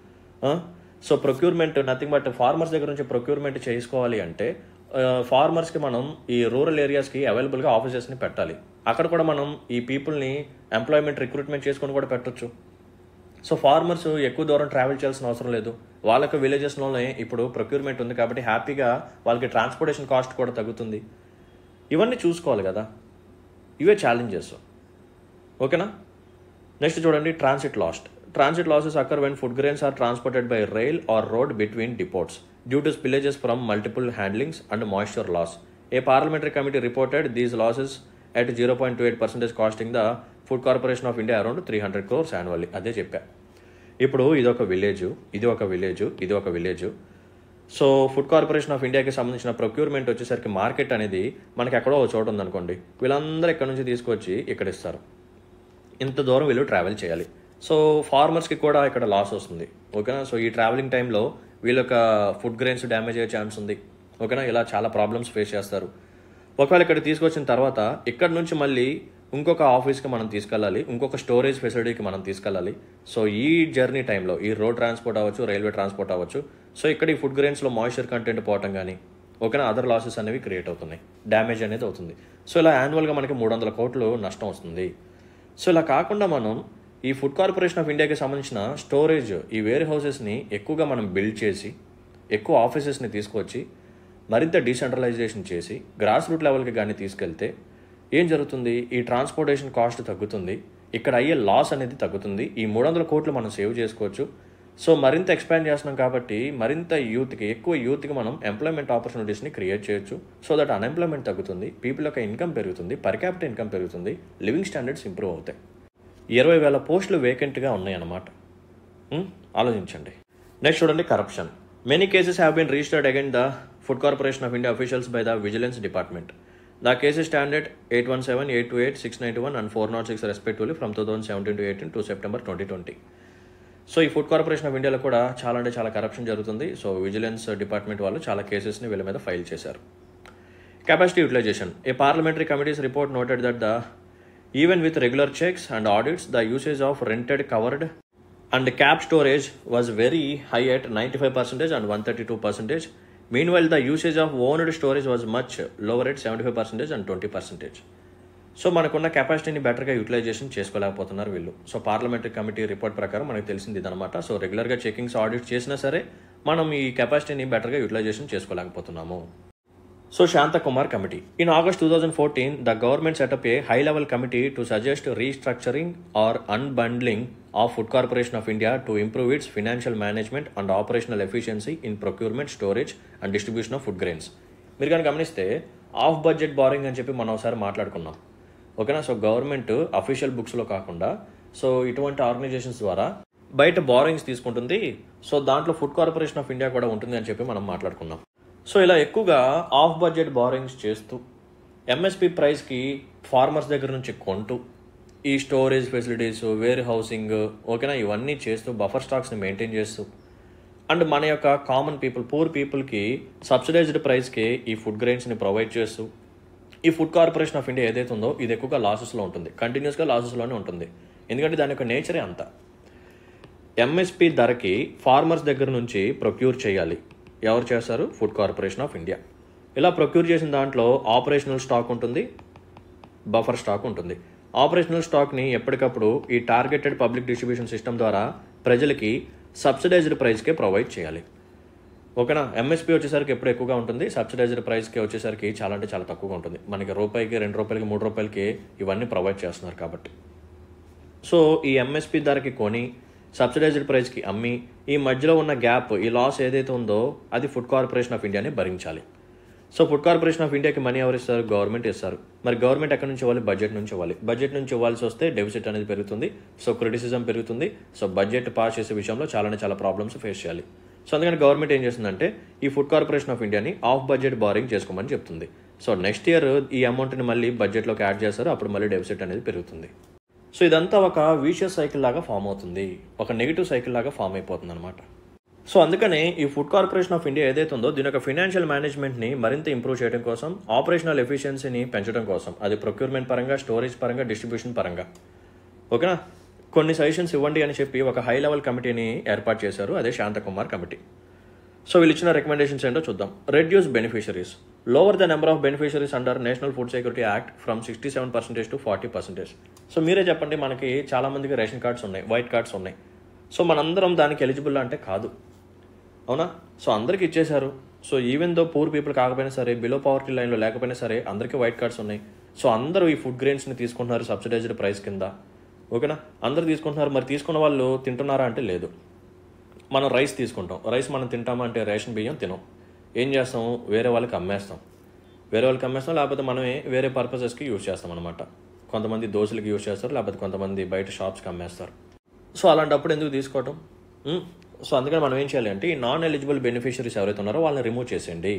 so procurement nothing but farmers దగ్గర నుంచి ప్రొక్యూర్మెంట్ చేసుకోవాలి అంటే ఫార్మర్స్కి మనం ఈ రూరల్ ఏరియాస్కి అవైలబుల్గా ఆఫీసెస్ని పెట్టాలి అక్కడ కూడా మనం ఈ పీపుల్ని ఎంప్లాయ్మెంట్ రిక్రూట్మెంట్ చేసుకొని కూడా పెట్టొచ్చు సో ఫార్మర్స్ ఎక్కువ దూరం ట్రావెల్ చేయాల్సిన అవసరం లేదు వాళ్ళకి విలేజెస్లోనే ఇప్పుడు ప్రొక్యూర్మెంట్ ఉంది కాబట్టి హ్యాపీగా వాళ్ళకి ట్రాన్స్పోర్టేషన్ కాస్ట్ కూడా తగ్గుతుంది ఇవన్నీ చూసుకోవాలి కదా ఇవే ఛాలెంజెస్ ఓకేనా నెక్స్ట్ చూడండి transit lost transit losses occur when food grains are transported by rail or road between depots due to spillages from multiple handlings and moisture loss a parliamentary committee reported these losses at zero point two eight percentage costing the food corporation of India around three hundred crores annually అదే చెప్పా ఇప్పుడు ఇది ఒక village ఇది ఒక village ఇది ఒక village so food corporation of ఇండియాకి సంబంధించిన ప్రొక్యూర్మెంట్ వచ్చేసరికి మార్కెట్ అనేది మనకి ఎక్కడో ఒక చోట ఉందనుకోండి వీళ్ళందరూ ఇక్కడ నుంచి తీసుకొచ్చి ఇక్కడ ఇస్తారు ఇంత దూరం వీళ్ళు ట్రావెల్ చేయాలి సో ఫార్మర్స్కి కూడా ఇక్కడ లాస్ వస్తుంది ఓకేనా సో ఈ ట్రావెలింగ్ టైంలో వీళ్ళొక ఫుడ్ గ్రెయిన్స్ డ్యామేజ్ అయ్యే ఛాన్స్ ఉంది ఓకేనా ఇలా చాలా ప్రాబ్లమ్స్ ఫేస్ చేస్తారు ఒకవేళ ఇక్కడ తీసుకొచ్చిన తర్వాత ఇక్కడ నుంచి మళ్ళీ ఇంకొక ఆఫీస్కి మనం తీసుకెళ్ళాలి ఇంకొక స్టోరేజ్ ఫెసిలిటీకి మనం తీసుకెళ్ళాలి సో ఈ జర్నీ టైంలో ఈ రోడ్ ట్రాన్స్పోర్ట్ అవ్వచ్చు రైల్వే ట్రాన్స్పోర్ట్ అవ్వచ్చు సో ఇక్కడ ఈ ఫుడ్ గ్రెయిన్స్లో మాయిశ్చర్ కంటెంట్ పోవటం కానీ ఓకేనా అదర్ లాసెస్ అనేవి క్రియేట్ అవుతున్నాయి డ్యామేజ్ అనేది అవుతుంది సో ఇలా యాన్యువల్గా మనకి మూడు వందల కోట్లు నష్టం వస్తుంది సో ఇలా కాకుండా మనం ఈ ఫుడ్ కార్పొరేషన్ ఆఫ్ ఇండియాకి సంబంధించిన స్టోరేజ్ ఈ వేర్ హౌసెస్ని ఎక్కువగా మనం బిల్డ్ చేసి ఎక్కువ ఆఫీసెస్ని తీసుకొచ్చి మరింత డీసెంట్రలైజేషన్ చేసి గ్రాస్ రూట్ లెవెల్కి కానీ తీసుకెళ్తే ఏం జరుగుతుంది ఈ ట్రాన్స్పోర్టేషన్ కాస్ట్ తగ్గుతుంది ఇక్కడ అయ్యే లాస్ అనేది తగ్గుతుంది ఈ మూడు వందల కోట్లు మనం సేవ్ చేసుకోవచ్చు సో మరింత ఎక్స్పాండ్ చేస్తున్నాం కాబట్టి మరింత యూత్కి ఎక్కువ యూత్కి మనం ఎంప్లాయ్మెంట్ ఆపర్చునిటీస్ని క్రియేట్ చేయొచ్చు సో దట్ అన్ఎంప్లాయ్మెంట్ తగ్గుతుంది పీపుల్ యొక్క ఇన్కమ్ పెరుగుతుంది పర్ క్యాపిటల్ ఇన్కమ్ పెరుగుతుంది లివింగ్ స్టాండర్డ్స్ ఇంప్రూవ్ అవుతాయి ఇరవై వేల పోస్టులు వేకెంట్గా ఉన్నాయన్నమాట ఉం? ఆలోచించండి నెక్స్ట్ చూడండి corruption many cases have been registered against the food corporation of India officials by the vigilance department the cases standard eight one seven eight two eight six ninety one and four not six respectively from two thousand seventeen to eighteen to September twenty twenty so ఈ food corporation of ఇండియాలో కూడా చాలా అంటే చాలా corruption జరుగుతుంది so vigilance department వాళ్ళు చాలా కేసెస్ని వీళ్ళ మీద ఫైల్ చేశారు Capacity utilization. A parliamentary committee's report noted that the even with regular checks and audits, the usage of rented, covered, and cap storage was very high at 95% and 132%. Meanwhile, the usage of owned storage was much lower at 75% and 20%. So మనకున్న కెపాసిటీని బెటర్గా utilisation చేసుకోలేకపోతున్నారు వీళ్ళు so parliamentary committee report ప్రకారం మనకు తెలిసింది ఇదనమాట so రెగ్యులర్గా checkings audit చేసినా సరే మనం ఈ కెపాసిటీని బెటర్గా యూటిలైజేషన్ చేసుకోలేకపోతున్నాము So Shanta Kumar Committee. In August 2014, the government set up a high-level committee to suggest restructuring or unbundling of Food Corporation of India to improve its financial management and operational efficiency in procurement, storage and distribution of food grains. మీరు కనుక గమనిస్తే of budget barring అని చెప్పి మనం ఒకసారి మాట్లాడుకున్నాం ఓకేనా so government official బుక్స్లో కాకుండా సో ఇటువంటి ఆర్గనైజేషన్స్ ద్వారా బయట బారింగ్స్ తీసుకుంటుంది సో దాంట్లో ఫుడ్ కార్పొరేషన్ ఆఫ్ ఇండియా కూడా ఉంటుంది అని చెప్పి మనం మాట్లాడుకున్నాం సో ఇలా ఎక్కువగా ఆఫ్ బడ్జెట్ బారింగ్స్ చేస్తూ ఎంఎస్పి ప్రైస్కి ఫార్మర్స్ దగ్గర నుంచి కొంటూ ఈ స్టోరేజ్ ఫెసిలిటీస్ వేర్ హౌసింగ్ ఓకేనా ఇవన్నీ చేస్తూ బఫర్ స్టాక్స్ని మెయింటైన్ చేస్తూ అండ్ మన యొక్క కామన్ పీపుల్ పూర్ పీపుల్కి సబ్సిడైజ్డ్ ప్రైస్కి ఈ ఫుడ్ గ్రెయిన్స్ని ప్రొవైడ్ చేస్తూ ఈ ఫుడ్ కార్పొరేషన్ ఆఫ్ ఇండియా ఏదైతే ఉందో ఇది ఎక్కువగా లాసెస్లో ఉంటుంది కంటిన్యూస్గా లాసెస్లోనే ఉంటుంది ఎందుకంటే దాని యొక్క నేచరే అంత ఎంఎస్పి ధరకి ఫార్మర్స్ దగ్గర నుంచి ప్రొక్యూర్ చేయాలి ఎవరు చేస్తారు ఫుడ్ కార్పొరేషన్ ఆఫ్ ఇండియా ఇలా ప్రొక్యూర్ చేసిన దాంట్లో ఆపరేషనల్ స్టాక్ ఉంటుంది బఫర్ స్టాక్ ఉంటుంది ఆపరేషనల్ స్టాక్ని ఎప్పటికప్పుడు ఈ టార్గెటెడ్ పబ్లిక్ డిస్ట్రిబ్యూషన్ సిస్టమ్ ద్వారా ప్రజలకి సబ్సిడైజ్డ్ ప్రైస్కే ప్రొవైడ్ చేయాలి ఓకేనా ఎంఎస్పీ వచ్చేసరికి ఎప్పుడు ఎక్కువగా ఉంటుంది సబ్సిడైజ్డ్ ప్రైస్కి వచ్చేసరికి చాలా అంటే చాలా తక్కువగా ఉంటుంది మనకి రూపాయికి రెండు రూపాయలకి మూడు రూపాయలకి ఇవన్నీ ప్రొవైడ్ చేస్తున్నారు కాబట్టి సో ఈ ఎంఎస్పి ధరకి కొని సబ్సిడైజ్డ్ ప్రైస్కి అమ్మి ఈ మధ్యలో ఉన్న గ్యాప్ ఈ లాస్ ఏదైతే ఉందో అది ఫుడ్ కార్పొరేషన్ ఆఫ్ ఇండియాని భరించాలి సో ఫుడ్ కార్పొరేషన్ ఆఫ్ ఇండియాకి మనీ ఎవరు ఇస్తారు గవర్నమెంట్ ఇస్తారు మరి గవర్నమెంట్ ఎక్కడి నుంచి ఇవ్వాలి బడ్జెట్ నుంచి ఇవ్వాలి బడ్జెట్ నుంచి ఇవ్వాల్సి వస్తే డెఫిసిట్ అనేది పెరుగుతుంది సో క్రిటిసిజం పెరుగుతుంది సో బడ్జెట్ పాస్ చేసే విషయంలో చాలానే చాలా ప్రాబ్లమ్స్ ఫేస్ చేయాలి సో అందుకని గవర్నమెంట్ ఏం చేస్తుందంటే ఈ ఫుడ్ కార్పొరేషన్ ఆఫ్ ఇండియాని ఆఫ్ బడ్జెట్ బారింగ్ చేసుకోమని చెప్తుంది సో నెక్స్ట్ ఇయర్ ఈ అమౌంట్ని మళ్ళీ బడ్జెట్లోకి యాడ్ చేస్తారు అప్పుడు మళ్ళీ డెఫిసిట్ అనేది పెరుగుతుంది సో ఇదంతా ఒక వీషియస్ సైకిల్ లాగా ఫామ్ అవుతుంది ఒక నెగిటివ్ సైకిల్ లాగా ఫామ్ అయిపోతుంది అనమాట సో అందుకనే ఈ ఫుడ్ కార్పొరేషన్ ఆఫ్ ఇండియా ఏదైతే ఉందో దీని యొక్క ఫినాన్షియల్ మేనేజ్మెంట్ని మరింత ఇంప్రూవ్ చేయడం కోసం ఆపరేషనల్ ఎఫిషియన్సీని పెంచడం కోసం అది ప్రొక్యూర్మెంట్ పరంగా స్టోరేజ్ పరంగా డిస్ట్రిబ్యూషన్ పరంగా ఓకేనా కొన్ని సజెషన్స్ ఇవ్వండి అని చెప్పి ఒక హై లెవెల్ కమిటీని ఏర్పాటు చేశారు అదే శాంతకుమార్ కమిటీ సో వీళ్ళు ఇచ్చిన రికమెండేషన్స్ ఏంటో చూద్దాం reduce beneficiaries lower the number of beneficiaries under national food security act from sixty seven percentage to forty percentage so మీరే చెప్పండి మనకి చాలా మందికి రేషన్ కార్డ్స్ ఉన్నాయి వైట్ కార్డ్స్ ఉన్నాయి సో మనందరం దానికి ఎలిజిబుల్ అంటే కాదు అవునా సో అందరికి ఇచ్చేశారు so even though poor people కాకపోయినా సరే బిలో పవర్టీ లైన్లో లేకపోయినా సరే అందరికీ వైట్ కార్డ్స్ ఉన్నాయి సో అందరూ ఈ ఫుడ్ గ్రెయిన్స్ని తీసుకుంటున్నారు సబ్సిడైజ్డ్ ప్రైస్ కింద ఓకేనా అందరు తీసుకుంటున్నారు మరి తీసుకున్న వాళ్ళు తింటున్నారా అంటే లేదు మనం రైస్ తీసుకుంటాం రైస్ మనం తింటామా అంటే రేషన్ బియ్యం తినం ఏం చేస్తాం వేరే వాళ్ళకి అమ్మేస్తాం వేరే వాళ్ళకి అమ్మేస్తాం లేకపోతే మనమే వేరే పర్పసెస్కి యూజ్ చేస్తాం అనమాట కొంతమంది దోశలకి యూజ్ చేస్తారు లేకపోతే కొంతమంది బయట షాప్స్కి అమ్మేస్తారు సో అలాంటప్పుడు ఎందుకు తీసుకోవటం మ్? సో అందుకని మనం ఏం చేయాలి అంటే ఈ నాన్ ఎలిజిబుల్ బెనిఫిషరీస్ ఎవరైతే ఉన్నారో వాళ్ళని రిమూవ్ చేసేయండి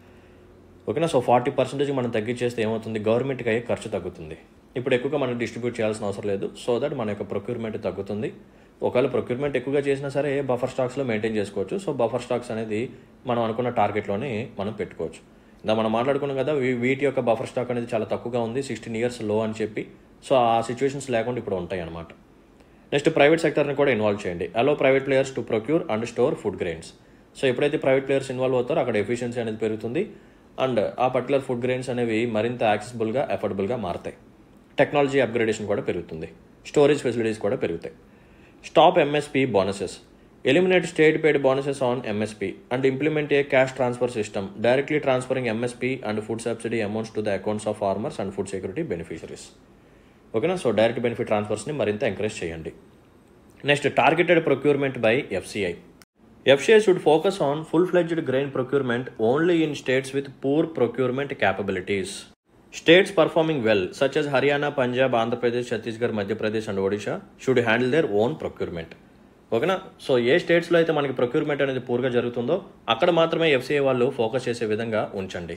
ఓకేనా సో ఫార్టీ పర్సెంటేజ్ మనం తగ్గించేస్తే ఏమవుతుంది గవర్నమెంట్కి అయ్యే ఖర్చు తగ్గుతుంది ఇప్పుడు ఎక్కువగా మనం డిస్ట్రిబ్యూట్ చేయాల్సిన అవసరం లేదు సో దట్ మన యొక్క ప్రొక్యూర్మెంట్ తగ్గుతుంది ఒకవేళ ప్రొక్యూర్మెంట్ ఎక్కువగా చేసినా సరే బఫర్ స్టాక్స్లో మెయింటైన్ చేసుకోవచ్చు సో బఫర్ స్టాక్స్ అనేది మనం అనుకున్న టార్గెట్లోనే మనం పెట్టుకోవచ్చు ఇందా మనం మాట్లాడుకున్నాం కదా వీ- వీటి యొక్క బఫర్ స్టాక్ అనేది చాలా తక్కువగా ఉంది సిక్స్టీన్ ఇయర్స్ లో అని చెప్పి సో ఆ సిచ్యువేషన్స్ లేకుండా ఇప్పుడు ఉంటాయి అనమాట నెక్స్ట్ ప్రైవేట్ సెక్టర్ని కూడా ఇన్వాల్వ్ చేయండి allow private players to procure and store food grains so ఎప్పుడైతే ప్రైవేట్ ప్లేయర్స్ ఇన్వాల్వ్ అవుతారో అక్కడ ఎఫిషియన్సీ అనేది పెరుగుతుంది అండ్ ఆ పర్టికులర్ ఫుడ్ గ్రెయిన్స్ అనేవి మరింత యాక్సెసిబుల్గా అఫోర్డబుల్గా మారుతాయి టెక్నాలజీ అప్గ్రేడేషన్ కూడా పెరుగుతుంది స్టోరేజ్ ఫెసిలిటీస్ కూడా పెరుగుతాయి stop MSP bonuses eliminate state paid bonuses on MSP and implement a cash transfer system directly transferring MSP and food subsidy amounts to the accounts of farmers and food security beneficiaries ఓకేనా so direct benefit ట్రాన్స్ఫర్స్ని మరింత encourage చేయండి next targeted procurement by FCI FCI should focus on full fledged grain procurement only in states with poor procurement capabilities states performing well such as Haryana Punjab Andhra Pradesh Chhattisgarh Madhya Pradesh and Odisha should handle their own procurement ఓకేనా so ఏ స్టేట్స్లో అయితే మనకి procurement అనేది పూర్గా జరుగుతుందో అక్కడ మాత్రమే FCI వాళ్ళు ఫోకస్ చేసే విధంగా ఉంచండి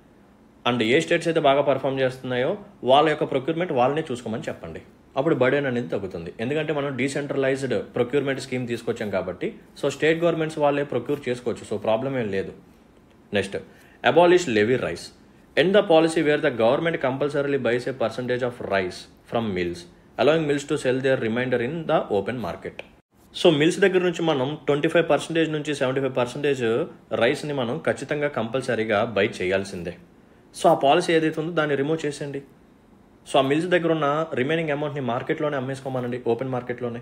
అండ్ ఏ స్టేట్స్ అయితే బాగా పర్ఫామ్ చేస్తున్నాయో వాళ్ళ యొక్క ప్రొక్యూర్మెంట్ వాళ్ళనే చూసుకోమని చెప్పండి అప్పుడు బర్డెన్ అనేది తగ్గుతుంది ఎందుకంటే మనం డీసెంట్రలైజ్డ్ ప్రొక్యూర్మెంట్ స్కీమ్ తీసుకొచ్చాం కాబట్టి సో స్టేట్ గవర్నమెంట్స్ వాళ్ళే ప్రొక్యూర్ చేసుకోవచ్చు సో ప్రాబ్లం ఏం లేదు next abolish levy rice and the policy where the government compulsorily buys a percentage of rice from mills allowing mills to sell their remainder in the open market so mills దగ్గర నుంచి మనం twenty five percentage నుంచి seventy five percentage రైస్ని మనం ఖచ్చితంగా కంపల్సరీగా by చేయాల్సిందే so ఆ పాలసీ ఏదైతే ఉందో దాన్ని రిమూవ్ చేసేయండి సో ఆ మిల్స్ దగ్గర ఉన్న రిమైనింగ్ అమౌంట్ని మార్కెట్లోనే అమ్మేసుకోమనండి ఓపెన్ మార్కెట్లోనే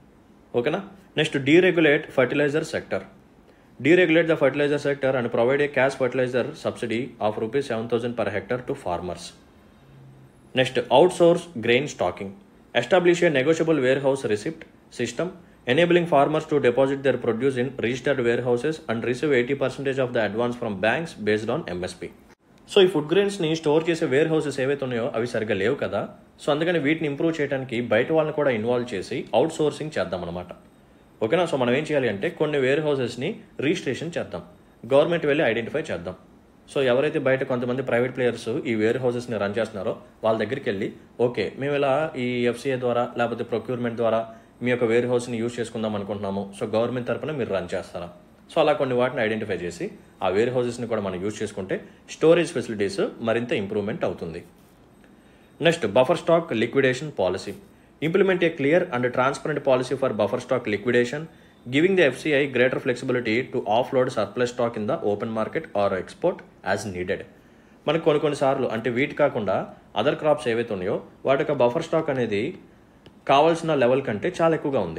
ఓకేనా next deregulate fertiliser sector deregulate the fertiliser sector and provide a cash fertiliser subsidy of rupees seven thousand per hectare to farmers next outsource grain stocking establish a negotiable warehouse receipt system enabling farmers to deposit their produce in registered warehouses and receive eighty percentage of the advance from banks based on MSP so ఈ food గ్రెయిన్స్ని store చేసే warehouses ఏవైతే ఉన్నాయో అవి సరిగ్గా లేవు కదా so అందుకని వీటిని ఇంప్రూవ్ చేయడానికి బయట వాళ్ళని కూడా ఇన్వాల్వ్ చేసి అవుట్ సోర్సింగ్ చేద్దామన్నమాట ఓకేనా సో మనం ఏం చేయాలి అంటే కొన్ని వేర్ హౌసెస్ని రిజిస్ట్రేషన్ చేద్దాం గవర్నమెంట్ వెళ్ళి ఐడెంటిఫై చేద్దాం సో ఎవరైతే బయట కొంతమంది ప్రైవేట్ ప్లేయర్స్ ఈ వేర్ హౌసెస్ని రన్ చేస్తున్నారో వాళ్ళ దగ్గరికి వెళ్ళి ఓకే మేము ఇలా ఈ ఎఫ్సీఏ ద్వారా లేకపోతే ప్రొక్యూర్మెంట్ ద్వారా మీ యొక్క వేర్ హౌస్ని యూజ్ చేసుకుందాం అనుకుంటున్నాము సో గవర్నమెంట్ తరపున మీరు రన్ చేస్తారా సో అలా కొన్ని వాటిని ఐడెంటిఫై చేసి ఆ వేర్ హౌసెస్ని కూడా మనం యూజ్ చేసుకుంటే స్టోరేజ్ ఫెసిలిటీస్ మరింత ఇంప్రూవ్మెంట్ అవుతుంది next buffer stock liquidation policy implement a clear and transparent policy for buffer stock liquidation giving the FCI greater flexibility to offload surplus stock in the open market or export as needed మనకు కొన్ని కొన్నిసార్లు అంటే వీటి కాకుండా other crops ఏవైతే ఉన్నాయో వాటి యొక్క బఫర్ స్టాక్ అనేది కావాల్సిన లెవెల్ కంటే చాలా ఎక్కువగా ఉంది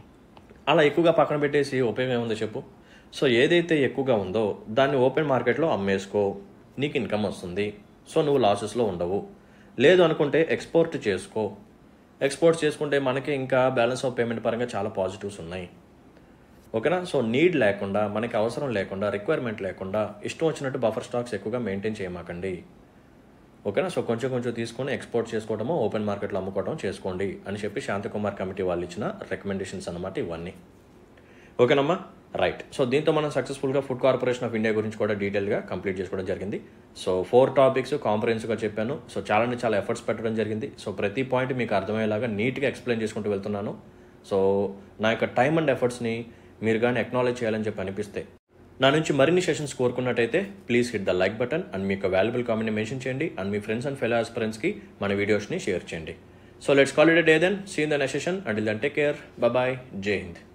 అలా ఎక్కువగా పక్కన పెట్టేసి ఉపయోగం ఏముందో చెప్పు సో ఏదైతే ఎక్కువగా ఉందో దాన్ని ఓపెన్ మార్కెట్లో అమ్మేసుకో నీకు ఇన్కమ్ వస్తుంది సో నువ్వు లాసెస్లో ఉండవు లేదు అనుకుంటే ఎక్స్పోర్ట్ చేసుకో ఎక్స్పోర్ట్ చేసుకుంటే మనకి ఇంకా బ్యాలెన్స్ ఆఫ్ పేమెంట్ పరంగా చాలా పాజిటివ్స్ ఉన్నాయి ఓకేనా సో నీడ్ లేకుండా మనకి అవసరం లేకుండా రిక్వైర్మెంట్ లేకుండా ఇష్టం వచ్చినట్టు బఫర్ స్టాక్స్ ఎక్కువగా మెయింటైన్ చేయమాకండి ఓకేనా సో కొంచెం కొంచెం తీసుకొని ఎక్స్పోర్ట్ చేసుకోవడము ఓపెన్ మార్కెట్లో అమ్ముకోవడం చేసుకోండి అని చెప్పి శాంతకుమార్ కమిటీ వాళ్ళు ఇచ్చిన రికమెండేషన్స్ అన్నమాట ఇవన్నీ ఓకేనమ్మా రైట్ సో దీంతో మనం సక్సెస్ఫుల్గా ఫుడ్ కార్పొరేషన్ ఆఫ్ ఇండియా గురించి కూడా డీటెయిల్గా కంప్లీట్ చేసుకోవడం జరిగింది సో ఫోర్ టాపిక్స్ కాంప్రహెన్సివ్గా చెప్పాను సో చాలా అంటే చాలా ఎఫర్ట్స్ పెట్టడం జరిగింది సో ప్రతి పాయింట్ మీకు అర్థమయ్యేలాగా నీట్గా ఎక్స్ప్లెయిన్ చేసుకుంటూ వెళ్తున్నాను సో నా యొక్క టైం అండ్ ఎఫర్ట్స్ని మీరు కానీ అక్నాలెడ్జ్ చేయాలని చెప్పి అనిపిస్తే నా నుంచి మరిన్ని సెషన్స్ కోరుకున్నట్టయితే please hit the like button and మీకు వాల్యుబుల్ కామెంట్ని మెన్షన్ చేయండి అండ్ మీ ఫ్రెండ్స్ అండ్ ఫెలో ఆస్పరెంట్స్కి మన వీడియోస్ని షేర్ చేయండి so let's call it day then see in the next session and then take care bye Jai Hind